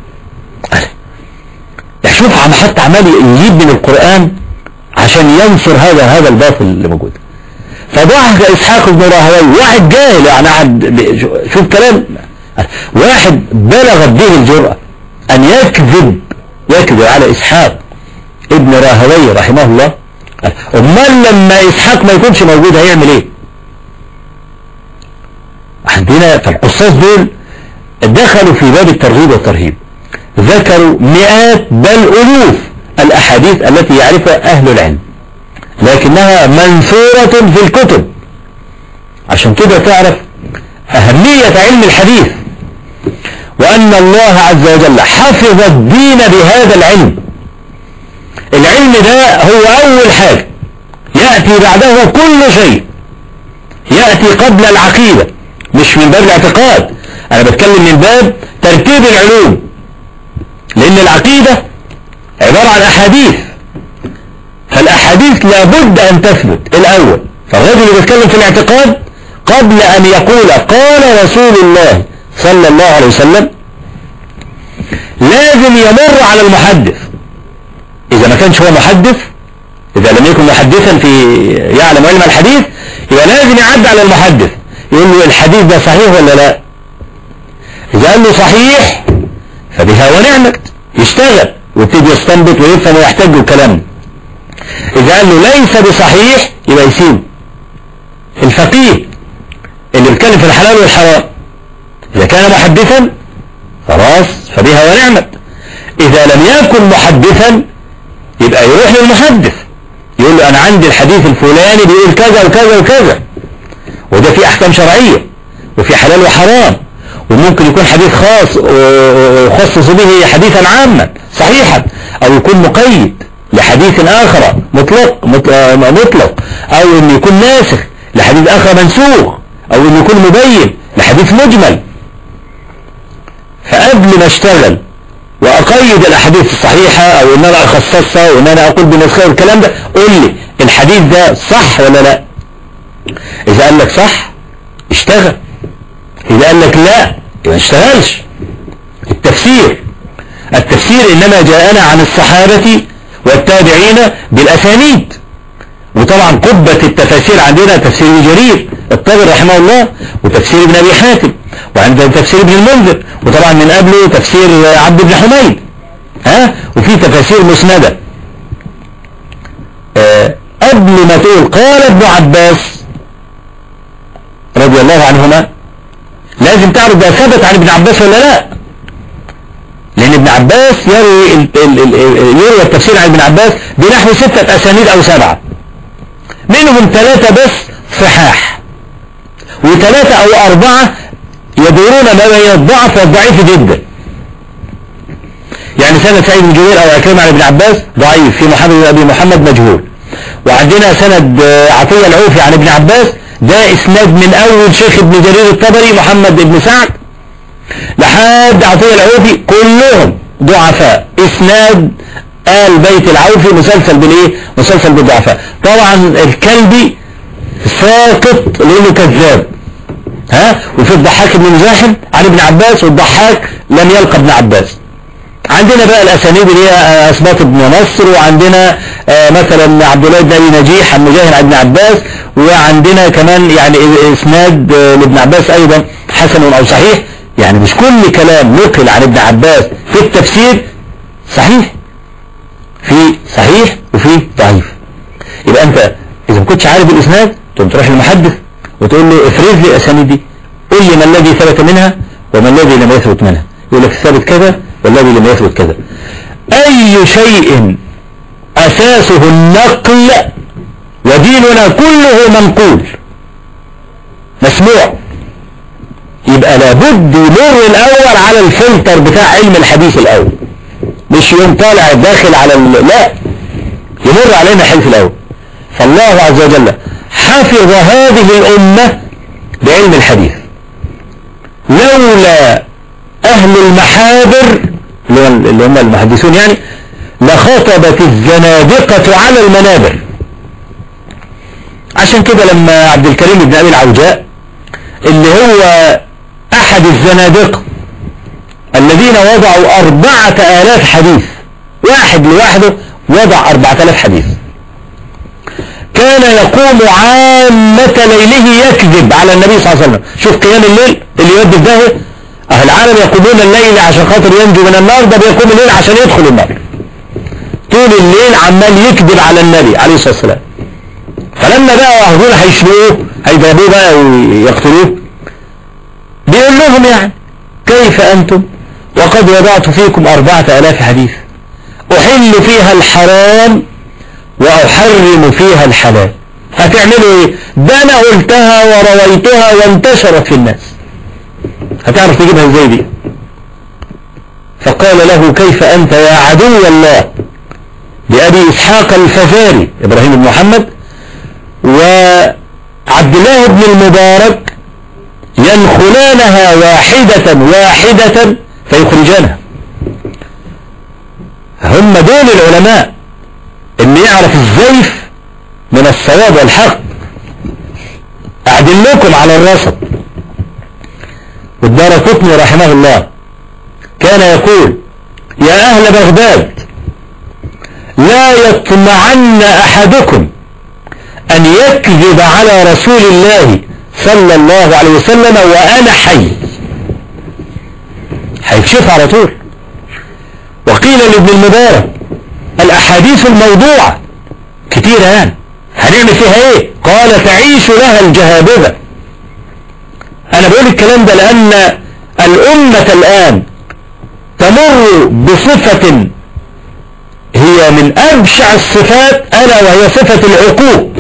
شوف عم حتى عمال يجيب من القرآن عشان ينصر هذا هذا الباطل اللي موجود فضحك إسحاق بن راهوي واحد جاهل يعني شوف كلام واحد بلغت به الجرأة أن يكذب يكذب على إسحاق ابن راهوي رحمه الله امال لما إسحاق ما يكونش موجود هيعمل إيه عندنا فالقصاص دول دخلوا في باب الترغيب والترهيب ذكروا مئات بل ألوف الأحاديث التي يعرفها أهل العلم لكنها منثورة في الكتب عشان كده تعرف أهمية علم الحديث وأن الله عز وجل حفظ الدين بهذا العلم العلم ده هو أول حاجة يأتي بعده كل شيء يأتي قبل العقيدة مش من باب الاعتقاد أنا بتكلم من باب ترتيب العلوم لأن العقيدة عبارة عن أحاديث فالأحاديث لابد أن تثبت الأول فالرجل اللي بيتكلم في الاعتقاد قبل أن يقول قال رسول الله صلى الله عليه وسلم لازم يمر على المحدث إذا ما كانش هو محدث إذا لم يكن محدثا في يعلم علم الحديث يبقى لازم يعد على المحدث يقول له الحديث ده صحيح ولا لا إذا قال له صحيح فبها ونعمت يشتغل ويبتدي يستنبط ويفهم ويحتاج الكلام إذا قال له ليس بصحيح يبقى يسيبه الفقيه اللي بيتكلم في الحلال والحرام إذا كان محدثا خلاص فبها ونعمت إذا لم يكن محدثا يبقى يروح للمحدث يقول له أنا عندي الحديث الفلاني بيقول كذا وكذا وكذا وده في أحكام شرعية وفي حلال وحرام وممكن يكون حديث خاص وخصص به حديثا عاما صحيحا او يكون مقيد لحديث اخر مطلق مطلق او ان يكون ناسخ لحديث اخر منسوخ او ان يكون مبين لحديث مجمل فقبل ما اشتغل واقيد الاحاديث الصحيحة او ان انا اخصصها وان انا اقول بنسخها والكلام ده قول لي الحديث ده صح ولا لا اذا قال لك صح اشتغل إذا قال لك لا ما اشتغلش التفسير التفسير إنما جاءنا عن الصحابة والتابعين بالأسانيد وطبعا قبة التفاسير عندنا تفسير جرير الطبري رحمه الله وتفسير ابن أبي حاتم وعندنا تفسير ابن المنذر وطبعا من قبله تفسير عبد بن حميد ها وفي تفاسير مسندة أه قبل ما تقول قال ابن عباس رضي الله عنهما لازم تعرف ده ثبت عن ابن عباس ولا لا لان ابن عباس يروي يروي التفسير عن ابن عباس بنحو ستة اسانيد او سبعة منهم ثلاثة بس صحاح وثلاثة او اربعة يدورون ما بين الضعف والضعيف جدا سند سعيد بن جبير او عكرمة عن ابن عباس ضعيف في محمد بن ابي محمد مجهول وعندنا سند عطية العوفي عن ابن عباس ده اسناد من اول شيخ ابن جرير الطبري محمد بن سعد لحد عطية العوفي كلهم ضعفاء اسناد آل بيت العوفي مسلسل بالايه مسلسل بالضعفاء طبعا الكلبي ساقط لانه كذاب ها وفي الضحاك بن مزاحم عن ابن عباس والضحاك لم يلقى ابن عباس عندنا بقى الاسانيد اللي هي اسباط بن نصر وعندنا آه مثلا عبد الله بن ابي نجيح عن مجاهد عن ابن عباس وعندنا كمان يعني اسناد آه لابن عباس ايضا حسن او صحيح يعني مش كل كلام نقل عن ابن عباس في التفسير صحيح في صحيح وفي ضعيف يبقى انت اذا ما كنتش عارف الاسناد تقوم تروح للمحدث وتقول له افرز لي اسانيد دي قول لي ما الذي ثبت منها وما الذي لم يثبت منها يقول لك ثبت كذا والذي لم يثبت كذا اي شيء اساسه النقل وديننا كله منقول مسموع يبقى لابد يمر الاول على الفلتر بتاع علم الحديث الاول مش يوم طالع داخل على ال... لا يمر علينا الحديث الاول فالله عز وجل حفظ هذه الامة بعلم الحديث لولا اهل المحابر اللي هم المحدثون يعني لخطبت الزنادقة على المنابر عشان كده لما عبد الكريم بن ابي العوجاء اللي هو احد الزنادقة الذين وضعوا اربعة الاف حديث واحد لوحده وضع اربعة الاف حديث كان يقوم عامة ليله يكذب على النبي صلى الله عليه وسلم شوف قيام الليل اللي يودي الدهر اهل العالم يقومون الليل عشان خاطر ينجو من النار ده بيقوم الليل عشان يدخل النار طول الليل عمال يكذب على النبي عليه الصلاة والسلام فلما بقى هدول هيشنقوه هيضربوه بقى ويقتلوه بيقول لهم يعني كيف أنتم وقد وضعت فيكم أربعة آلاف حديث أحل فيها الحرام وأحرم فيها الحلال هتعملوا ايه ده انا قلتها ورويتها وانتشرت في الناس هتعرف تجيبها ازاي دي فقال له كيف انت يا عدو الله بأبي إسحاق الفزاري إبراهيم بن محمد وعبد الله بن المبارك ينخلانها واحدة واحدة فيخرجانها هم دول العلماء اللي يعرف الزيف من الصواب والحق أعدل لكم على الرصد والدار قطني رحمه الله كان يقول يا أهل بغداد لا يطمعن أحدكم أن يكذب على رسول الله صلى الله عليه وسلم وأنا حي هيكشف على طول وقيل لابن المبارك الأحاديث الموضوعة كتيرة يعني هنعمل فيها ايه قال تعيش لها الجهابذة انا بقول الكلام ده لان الامة الان تمر بصفة هي من ابشع الصفات الا وهي صفة العقوق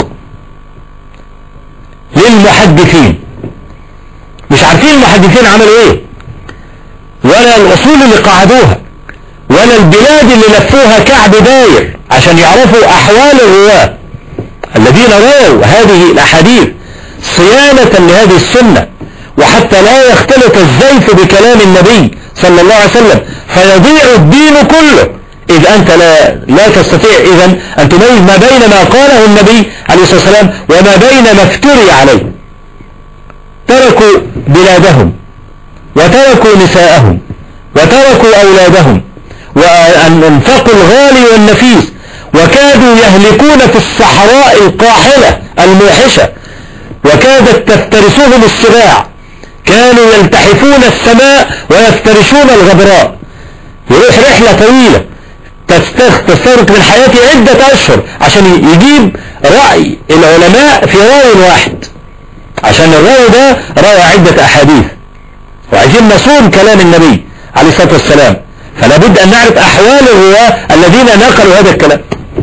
للمحدثين مش عارفين المحدثين عملوا ايه ولا الاصول اللي قعدوها ولا البلاد اللي لفوها كعب داير عشان يعرفوا احوال الرواه الذين رووا هذه الاحاديث صيانة لهذه السنة وحتى لا يختلط الزيف بكلام النبي صلى الله عليه وسلم فيضيع الدين كله إذ أنت لا, لا تستطيع إذا أن تميز ما بين ما قاله النبي عليه الصلاة والسلام وما بين ما افتري عليه تركوا بلادهم وتركوا نساءهم وتركوا أولادهم وأنفقوا الغالي والنفيس وكادوا يهلكون في الصحراء القاحلة الموحشة وكادت تفترسهم السباع كانوا يلتحفون السماء ويفترشون الغبراء يروح رحلة طويلة تستغرق من حياته عدة أشهر عشان يجيب رأي العلماء في راوي واحد عشان الراوي ده روى عدة أحاديث وعايزين نصون كلام النبي عليه الصلاة والسلام فلا بد أن نعرف أحوال الرواة الذين نقلوا هذا الكلام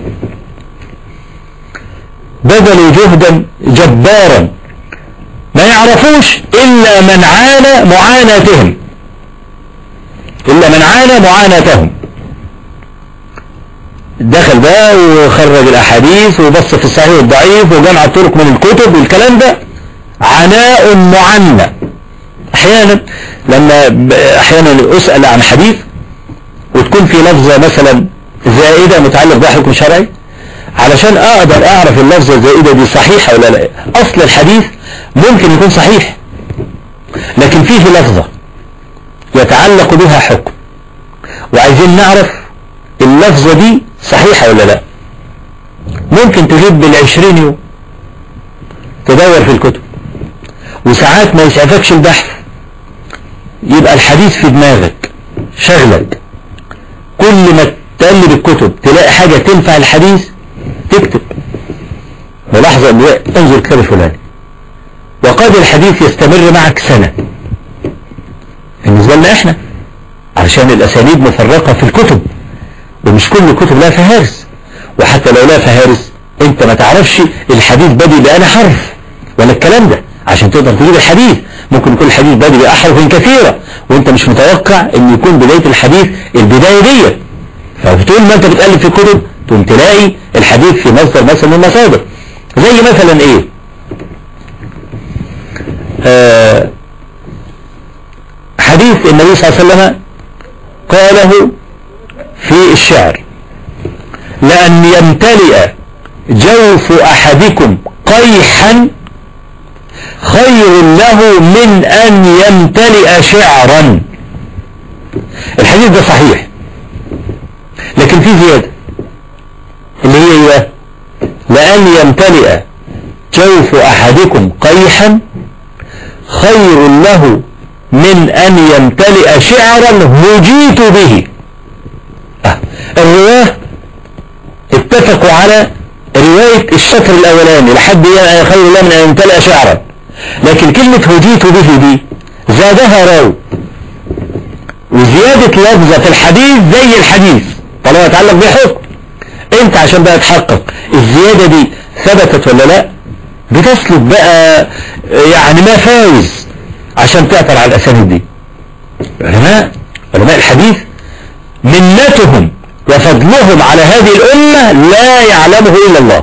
بذلوا جهدا جبارا ما يعرفوش إلا من عانى معاناتهم إلا من عانى معاناتهم دخل بقى وخرج الاحاديث وبص في الصحيح والضعيف وجمع الطرق من الكتب والكلام ده عناء معنى احيانا لما احيانا اسأل عن حديث وتكون في لفظة مثلا زائدة متعلق بها حكم شرعي علشان اقدر اعرف اللفظة الزائدة دي صحيحة ولا لا اصل الحديث ممكن يكون صحيح لكن فيه لفظة يتعلق بها حكم وعايزين نعرف اللفظة دي صحيحة ولا لا ممكن تجيب بالعشرين يوم تدور في الكتب وساعات ما يسعفكش البحث يبقى الحديث في دماغك شغلك كل ما تقلب الكتب تلاقي حاجة تنفع الحديث تكتب ملاحظة انظر كتاب فلاني وقد الحديث يستمر معك سنة بالنسبة لنا احنا علشان الاسانيد مفرقة في الكتب ومش كل الكتب لها فهارس وحتى لو لها فهارس انت ما تعرفش الحديث بدي بأنا حرف ولا الكلام ده عشان تقدر تجيب الحديث ممكن يكون الحديث بدي بأحرف كثيرة وانت مش متوقع ان يكون بداية الحديث البداية دي فبتقول ما انت بتقلب في الكتب تقوم تلاقي الحديث في مصدر مثلا من المصادر زي مثلا ايه آه حديث النبي صلى الله عليه وسلم قاله في الشعر لأن يمتلئ جوف أحدكم قيحا خير له من أن يمتلئ شعرا الحديث ده صحيح لكن في زيادة اللي هي ايه لأن يمتلئ جوف أحدكم قيحا خير له من أن يمتلئ شعرا هجيت به أه. الرواه اتفقوا على رواية الشطر الأولاني لحد خير الله من أن يمتلئ شعرا لكن كلمة هجيت به دي زادها راو وزيادة لفظة في الحديث زي الحديث طالما يتعلق بحكم انت عشان بقى تحقق الزيادة دي ثبتت ولا لا بتسلك بقى يعني ما فايز عشان تعثر على الأسانيد دي علماء علماء الحديث منتهم وفضلهم على هذه الأمة لا يعلمه إلا الله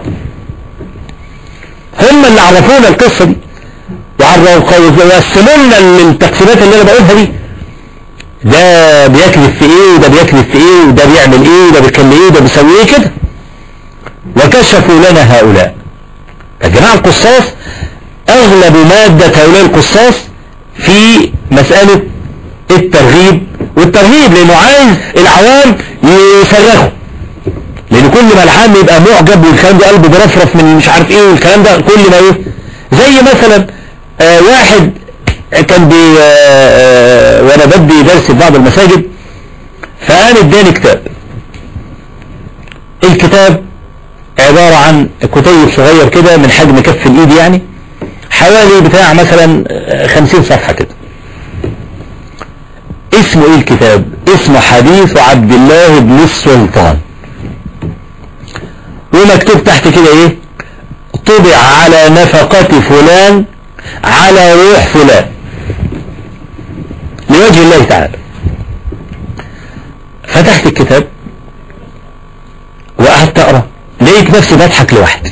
هم اللي عرفونا القصة دي ويقسمونا التقسيمات اللي أنا بقولها دي ده بيكذب في ايه وده بيكذب في ايه وده بيعمل ايه وده بيكلم ايه وده بيسوي ايه كده وكشفوا لنا هؤلاء يا جماعة القصاص اغلب مادة هؤلاء القصاص في مسألة الترغيب والترهيب لانه عايز العوام يصرخوا لان كل ما العام يبقى معجب والكلام ده قلبه برفرف من مش عارف ايه والكلام ده كل ما ايه زي مثلا آه واحد كان بي آه آه وانا بدي درس في بعض المساجد فقال اداني كتاب الكتاب عبارة عن كتيب صغير كده من حجم كف الايد يعني حوالي بتاع مثلا خمسين صفحة كده اسمه ايه الكتاب اسمه حديث عبد الله بن السلطان ومكتوب تحت كده ايه طبع على نفقة فلان على روح فلان لوجه الله تعالى فتحت الكتاب وقعدت اقرا لقيت نفسي بضحك لوحدي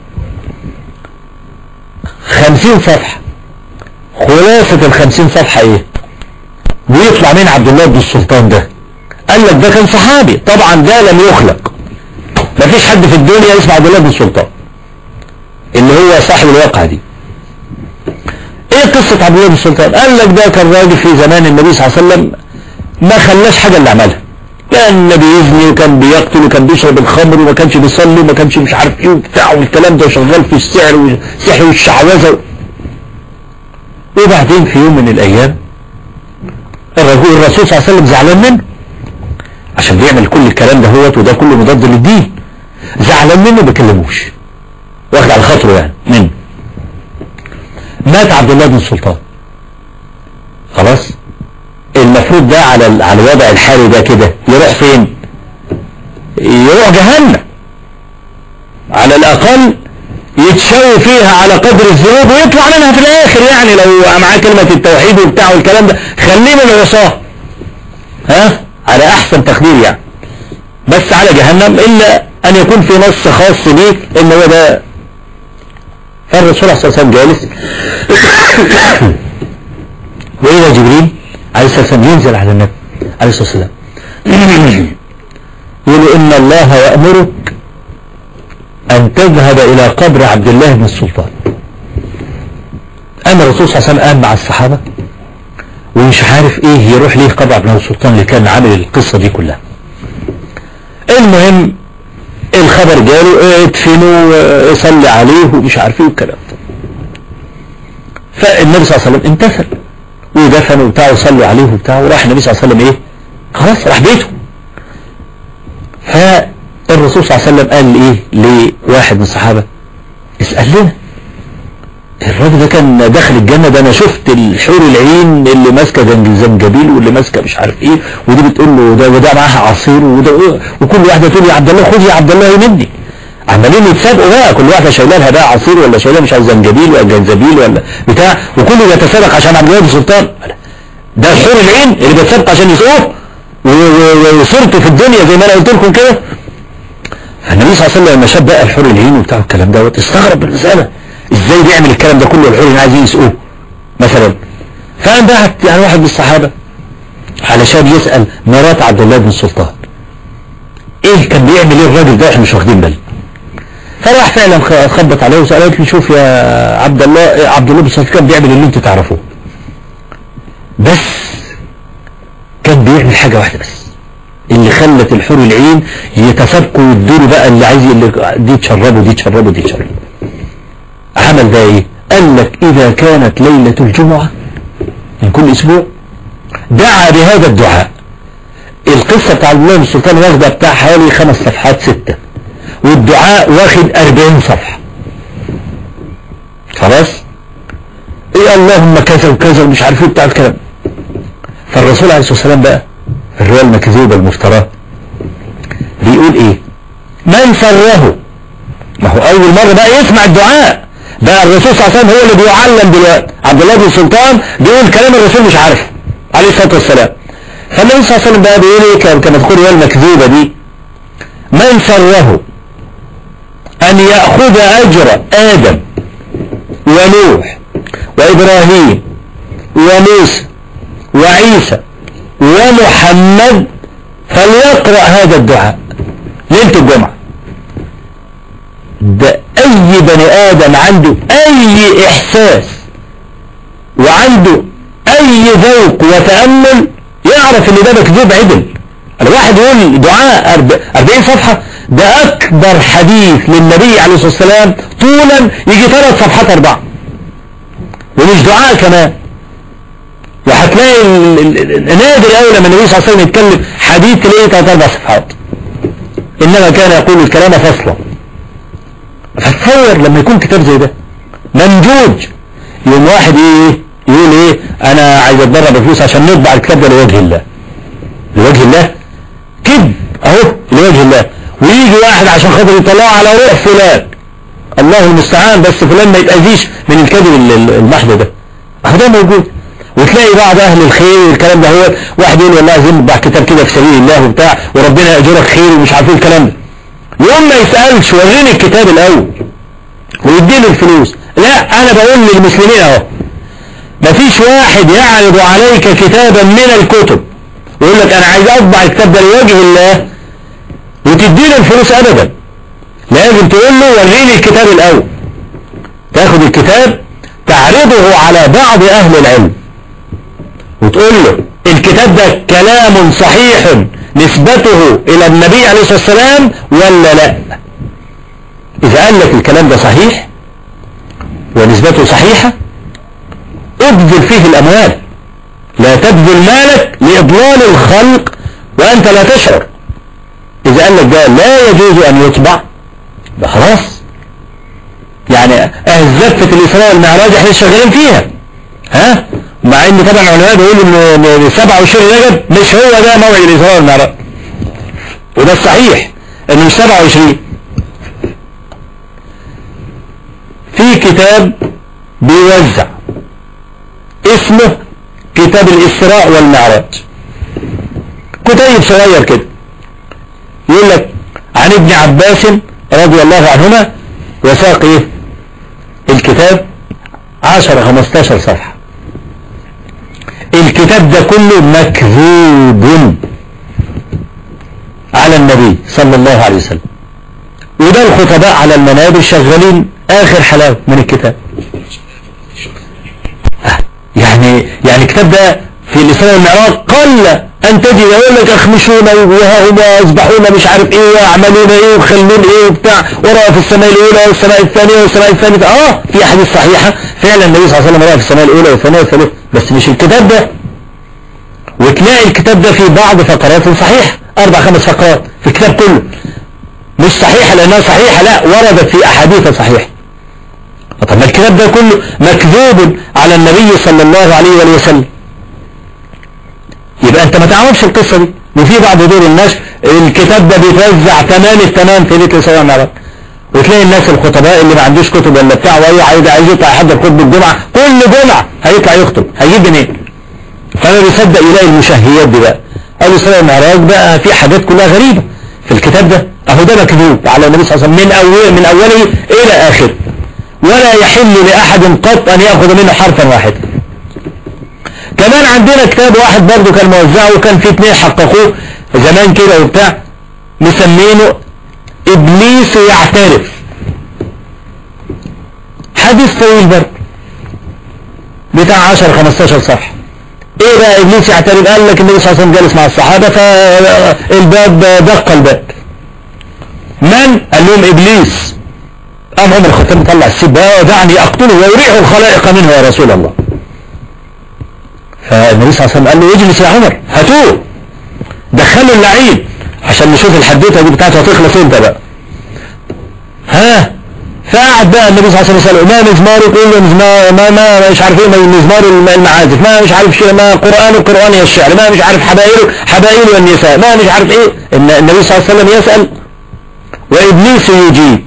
خمسين صفحة خلاصة الخمسين صفحة ايه ويطلع مين عبد الله بن السلطان ده قال لك ده كان صحابي طبعا ده لم يخلق مفيش حد في الدنيا اسمه عبد الله بن السلطان اللي هو صاحب الواقعة دي ايه قصة عبد الله بن السلطان قال لك ده كان راجل في زمان النبي صلى الله عليه وسلم ما خلاش حاجة اللي عملها كان بيزني وكان بيقتل وكان بيشرب الخمر وما كانش بيصلي وما كانش مش عارف ايه وبتاع والكلام ده وشغال في السحر والسحر والشعوذه وبعدين في يوم من الايام الرسول الرسول صلى الله عليه وسلم زعلان منه عشان بيعمل كل الكلام ده هوت وده كله مضاد للدين زعلان منه ما بيكلموش واخد على خاطره يعني منه مات عبد الله بن السلطان خلاص المفروض ده على على الوضع الحالي ده كده يروح فين يروح جهنم على الاقل يتشوي فيها على قدر الذنوب ويطلع منها في الاخر يعني لو معاه كلمة التوحيد وبتاع والكلام ده خليه من العصاه ها على احسن تقدير يعني بس على جهنم إلا أن يكون في نص خاص بيك إن هو ده فالرسول صلى الله عليه وسلم جالس وإذا جبريل عليه الصلاة والسلام ينزل على النبي عليه الصلاة والسلام يقول إن الله يأمرك أن تذهب إلى قبر عبد الله بن السلطان أما الرسول صلى الله عليه وسلم قام مع الصحابة ومش عارف إيه يروح ليه قبر عبد الله بن السلطان اللي كان عامل القصة دي كلها المهم الخبر جاله ادفنوا صلي عليه ومش عارف ايه والكلام ده فالنبي صلى الله عليه وسلم امتثل ودفنوا وبتاع وصلوا عليه وبتاع وراح النبي صلى الله عليه وسلم ايه خلاص راح بيته فالرسول صلى الله عليه وسلم قال ايه لواحد من الصحابة اسأل لنا الراجل ده كان داخل الجنة ده انا شفت الحور العين اللي ماسكة زنجبيل واللي ماسكة مش عارف ايه ودي بتقول له ده وده معاها عصير وده وكل واحدة تقول يا عبد الله خد يا عبد الله مني عمالين يتسابقوا بقى كل واحدة شايله لها بقى عصير ولا شايله مش عارف زنجبيل ولا جنزبيل ولا بتاع وكله يتسابق عشان عبد الله بن سلطان ده الحور العين اللي بيتسابق عشان يسقوه وصورته في الدنيا زي ما انا قلت لكم كده فالنبي صلى الله عليه وسلم لما شاف بقى الحور العين وبتاع الكلام دوت استغرب المسألة ازاي بيعمل الكلام ده كله الحور اللي عايزين يسقوه مثلا فقام بعت يعني واحد من الصحابة علشان يسأل مرات عبد الله بن السلطان ايه كان بيعمل ايه الراجل ده احنا مش واخدين بالنا فراح فعلا خبط عليه وسألت لي شوف يا عبد الله عبد الله بن السلطان كان بيعمل اللي انتوا تعرفوه بس كان بيعمل حاجة واحدة بس اللي خلت الحور العين يتسابقوا ويدوا بقى اللي عايز اللي دي تشربه دي تشربه دي تشربه عمل ده ايه قال لك اذا كانت ليلة الجمعة من كل اسبوع دعا بهذا الدعاء القصة بتاع الله بن السلطان واخدة بتاع حوالي خمس صفحات ستة والدعاء واخد اربعين صفحة خلاص ايه اللهم كذا وكذا ومش عارف ايه بتاع الكلام فالرسول عليه الصلاة والسلام بقى الرواية المكذوبة المفتراه بيقول ايه من سره ما هو اول مرة بقى يسمع الدعاء بقى الرسول صلى الله عليه وسلم هو اللي بيعلم دلوقتي عبد الله بن سلطان بيقول كلام الرسول مش عارف عليه الصلاة والسلام فالنبي صلى الله عليه وسلم بقى بيقول ايه كما تقول الرواية المكذوبة دي من سره ان يأخذ اجر ادم ونوح وابراهيم وموسى وعيسى ومحمد فليقرأ هذا الدعاء ليلة الجمعة ده اي بني ادم عنده اي احساس وعنده اي ذوق وتأمل يعرف ان ده مكذوب عدل الواحد يقول دعاء 40 صفحة ده اكبر حديث للنبي عليه الصلاة والسلام طولا يجي ثلاث صفحات اربعة ومش دعاء كمان وهتلاقي نادر قوي لما النبي صلى الله عليه وسلم يتكلم حديث تلاقيه ثلاث اربع صفحات انما كان يقول الكلام فصلا فتصور لما يكون كتاب زي ده منجوج يوم واحد ايه يقول ايه انا عايز اتبرع بفلوس عشان نطبع الكتاب ده لوجه الله لوجه الله كذب اهو لوجه الله ويجي واحد عشان خاطر يطلعه على روح فلان الله المستعان بس فلان ما يتأذيش من الكذب المحض ده اهو ده موجود وتلاقي بعض اهل الخير والكلام ده هو واحد يقول والله عايزين نطبع كتاب كده في سبيل الله وبتاع وربنا يأجرك خير ومش عارفين الكلام ده يوم ما يسألش وريني الكتاب الاول ويديله الفلوس لا انا بقول للمسلمين اهو مفيش واحد يعرض عليك كتابا من الكتب ويقول لك انا عايز اطبع الكتاب ده لوجه الله وتديله الفلوس ابدا لازم تقول له وريني الكتاب الاول تاخد الكتاب تعرضه على بعض اهل العلم وتقول له الكتاب ده كلام صحيح نسبته الى النبي عليه الصلاة والسلام ولا لا اذا قال لك الكلام ده صحيح ونسبته صحيحة ابذل فيه الاموال لا تبذل مالك لإضلال الخلق وأنت لا تشعر إذا قال لك ده لا يجوز أن يطبع ده خلاص يعني أهل زفة الإسراء والمعراج احنا شغالين فيها ها مع ان طبعا العلماء بيقولوا ان 27 رجب مش هو ده موعد الإسراء والمعراج وده الصحيح انه مش 27 في كتاب بيوزع اسمه كتاب الإسراء والمعراج كتيب صغير كده يقول لك عن ابن عباس رضي الله عنهما وساق ايه الكتاب 10 15 صفحة الكتاب ده كله مكذوب على النبي صلى الله عليه وسلم وده الخطباء على المنابر شغالين اخر حلاوة من الكتاب يعني يعني الكتاب ده في الإسلام والمعراج قل أن تجد يقول لك أخمشون وهم يسبحون مش عارف إيه ويعملون إيه وخلون إيه وبتاع ورأى في السماء الأولى والسماء الثانية والسماء الثالثة آه في أحاديث صحيحة فعلا النبي صلى الله عليه وسلم رأى في السماء الأولى والثانية والثالثة بس مش الكتاب ده وتلاقي الكتاب ده في بعض فقرات صحيحة أربع خمس فقرات في الكتاب كله مش صحيحة لأنها صحيحة لا وردت في أحاديث صحيحة طب ما الكتاب ده كله مكذوب على النبي صلى الله عليه وسلم يبقى انت ما تعرفش القصة دي وفي بعض دور الناس الكتاب ده بيتوزع تمام التمام في ليله الاسراء والمعراج وتلاقي الناس الخطباء اللي ما عندوش كتب ولا بتاع واي عايز عايز يطلع يحضر خطبه الجمعه كل جمعه هيطلع يخطب هيجيب منين؟ فما بيصدق يلاقي المشهيات دي بقى قال الاسراء والمعراج بقى في حاجات كلها غريبه في الكتاب ده اهو ده مكذوب على النبي صلى الله عليه وسلم من اول من اوله الى اخره ولا يحل لاحد قط ان ياخذ منه حرفا واحدا كمان عندنا كتاب واحد برضه كان موزعه وكان في اثنين حققوه زمان كده وبتاع مسمينه ابليس يعترف حديث طويل برضه بتاع 10 15 صفحه ايه بقى ابليس يعترف قال لك النبي صلى الله عليه وسلم جالس مع الصحابه فالباب دق الباب من قال لهم ابليس قام عمر الخطاب مطلع السيف بقى دعني اقتله ويريح الخلائق منه يا رسول الله فالنبي صلى الله عليه وسلم قال له اجلس يا عمر هاتوه دخلوا اللعين عشان نشوف الحدوته دي بتاعته هتخلص امتى بقى ها فقعد بقى النبي صلى الله عليه وسلم يسأله ما مزمار يقول له مزمار ما ما مش عارف ايه مزمار المعازف ما مش عارف شيء ما قرآن القرآن يا الشعر ما مش عارف حبائل حبائل والنساء ما مش عارف ايه ان النبي صلى الله عليه وسلم يسأل وابليس يجيب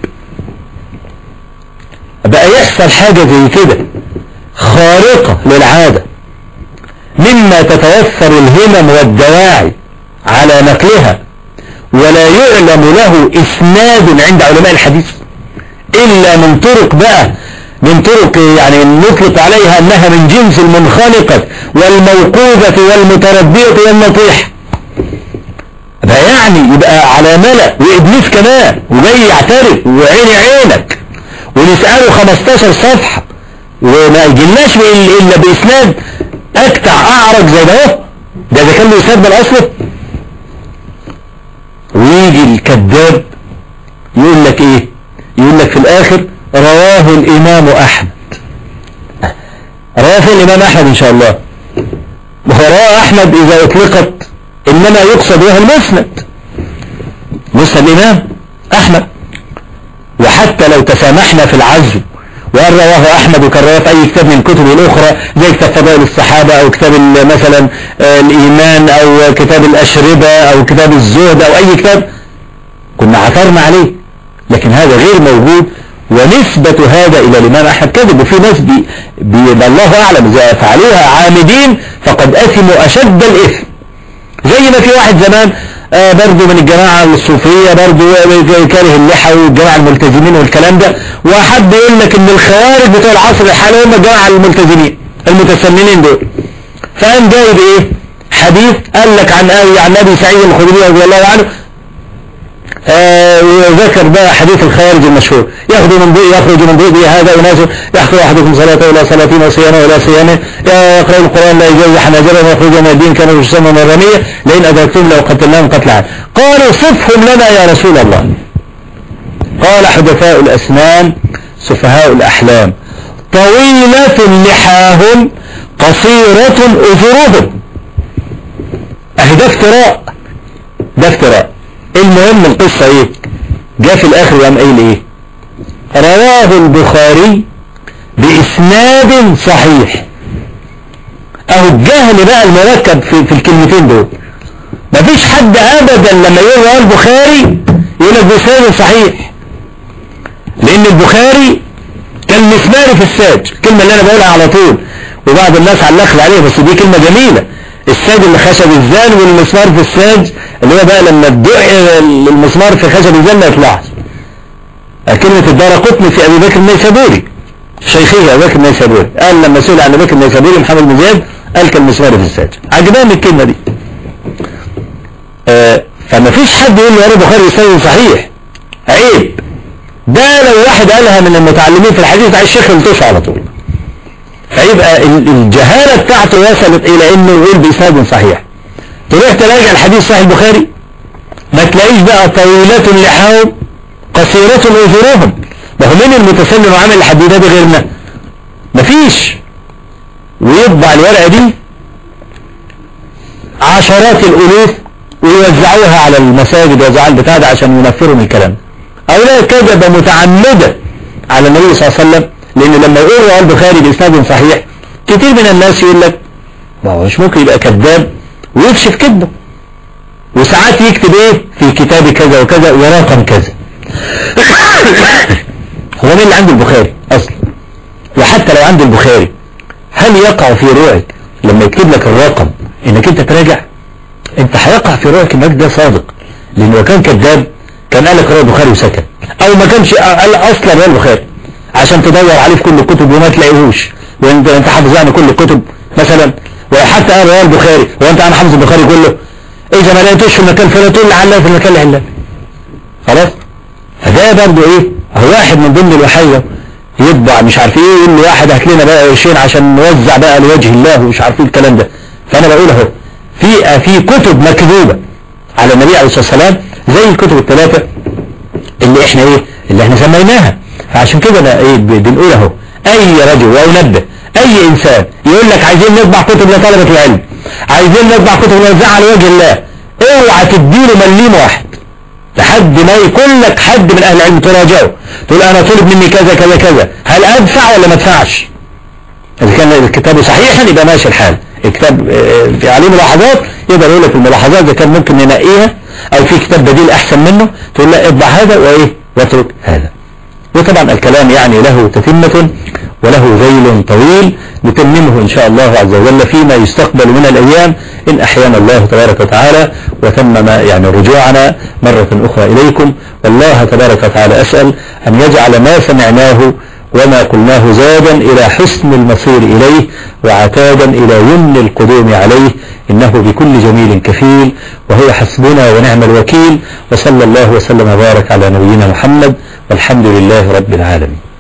بقى يحصل حاجة زي كده خارقة للعادة مما تتوفر الهمم والدواعي على نقلها ولا يعلم له إسناد عند علماء الحديث إلا من طرق بقى من طرق يعني نطلق عليها أنها من جنس المنخلقة والموقوفة والمتربية والنطيح ده يعني يبقى على ملأ وإبليس كمان وجاي يعترف وعيني عينك ونسأله 15 صفحة وما يجيلناش إلا بإسناد اكتع اعرج زي ده ده ده كان له اسناد من اصله ويجي الكذاب يقول لك ايه يقول لك في الاخر رواه الامام احمد رواه الامام احمد ان شاء الله ورواه احمد اذا اطلقت انما يقصد بها المسند مسند الامام احمد وحتى لو تسامحنا في العزو وقال رواه أحمد وكان في أي كتاب من الكتب الأخرى زي كتاب فضائل الصحابة أو كتاب مثلا آه، الإيمان أو كتاب الأشربة أو كتاب الزهد أو أي كتاب كنا عثرنا عليه لكن هذا غير موجود ونسبة هذا إلى الإمام أحمد كذب وفي ناس بي بي الله أعلم إذا فعلوها عامدين فقد أثموا أشد الإثم زي ما في واحد زمان آه برضو من الجماعة الصوفية برضو كاره اللحى والجماعة الملتزمين والكلام ده وحد يقول لك ان الخوارج بتوع العصر الحالي هم الجماعة الملتزمين المتسننين دول فقام جايب ايه حديث قال لك عن عن ابي سعيد الخدري رضي الله عنه آه وذكر بقى حديث الخوارج المشهور يخرج من ضوء يخرج من ضوء هذا أناس يحضر أحدكم صلاته إلى صلاته وصيامه إلى صيامه يقرأ القرآن لا يجوز حناجره ويخرج من الدين كما يسمى مرمية لئن أدركتم لو قتلناهم قتل قالوا صفهم لنا يا رسول الله قال حدثاء الأسنان سفهاء الأحلام طويلة لحاهم قصيرة أذرهم أهي ده افتراء ده افتراء المهم القصة ايه جاء في الاخر وقام قايل ايه رواه البخاري باسناد صحيح اهو الجهل بقى المركب في, في الكلمتين دول مفيش حد ابدا لما يقول رواه البخاري يقول لك باسناد صحيح لان البخاري كان مسماري في الساج الكلمة اللي انا بقولها على طول وبعض الناس علقت عليها بس دي كلمة جميلة الساج اللي خشب الزان والمسمار في الساج اللي هو بقى لما تدق المسمار في خشب الزان ما يطلعش كلمة الدار قطني في أبي بكر النيسابوري شيخه أبي بكر النيسابوري قال لما سئل عن أبي بكر النيسابوري محمد بن زياد قال كالمسمار في الساج عجباني الكلمة دي آه فما فيش حد يقول لي يا البخاري يسلم صحيح عيب ده لو واحد قالها من المتعلمين في الحديث بتاع الشيخ يلطش على طول فيبقى الجهالة بتاعته وصلت الى انه يقول بإسناد صحيح تروح تراجع الحديث صحيح البخاري ما تلاقيش بقى طويلة اللحاهم قصيرة اذنهم ما هو مين المتسلم وعامل الحديثات دي غيرنا مفيش ويطبع الورقة دي عشرات الالوف ويوزعوها على المساجد ويوزعوها البتاع ده عشان ينفروا من الكلام هؤلاء كذب متعمدة على النبي صلى الله عليه وسلم لان لما يقول رواه البخاري باسناد صحيح كتير من الناس يقول لك ما هو مش ممكن يبقى كذاب ويكشف كذبه وساعات يكتب ايه في كتاب كذا وكذا ورقم كذا هو مين اللي عنده البخاري اصلا وحتى لو عنده البخاري هل يقع في روعك لما يكتب لك الرقم انك انت تراجع انت هيقع في روعك انك ده صادق لانه كان كذاب كان قال لك رواه البخاري وسكت او ما كانش قال اصلا رواه البخاري عشان تدور عليه في كل الكتب وما تلاقيهوش وانت انت حافظ يعني كل الكتب مثلا وحتى قال رواه البخاري وانت انا حافظ البخاري كله اذا ما لقيتوش في المكان فلان تقول لعله في المكان العلاني خلاص فده برضه ايه هو واحد من ضمن الوحيه يطبع مش عارف ايه يقول له واحد هات لنا بقى قرشين عشان نوزع بقى لوجه الله ومش عارف ايه الكلام ده فانا بقول اهو في في كتب مكذوبه على النبي عليه الصلاه والسلام زي الكتب الثلاثه اللي احنا ايه اللي احنا سميناها فعشان كده بقى ايه بنقول اهو اي رجل وانبه اي انسان يقول لك عايزين نطبع كتب لطلبة العلم عايزين نطبع كتب نوزعها على وجه الله اوعى تديله مليم واحد لحد ما يكون لك حد من اهل العلم تراجعه تقول انا طلب مني كذا كذا كذا هل ادفع ولا ما ادفعش اذا كان الكتاب صحيحا يبقى ماشي الحال الكتاب في عليه ملاحظات يقدر يقول لك الملاحظات اذا كان ممكن ننقيها او في كتاب بديل احسن منه تقول لا اطبع هذا وايه واترك هذا وطبعا الكلام يعني له تتمة وله ذيل طويل نتممه إن شاء الله عز وجل فيما يستقبل من الأيام إن أحيانا الله تبارك وتعالى وتمم يعني رجوعنا مرة أخرى إليكم والله تبارك وتعالى أسأل أن يجعل ما سمعناه وما قلناه زادا إلى حسن المصير إليه وعتادا إلى يمن القدوم عليه إنه بكل جميل كفيل وهو حسبنا ونعم الوكيل وصلى الله وسلم وبارك على نبينا محمد والحمد لله رب العالمين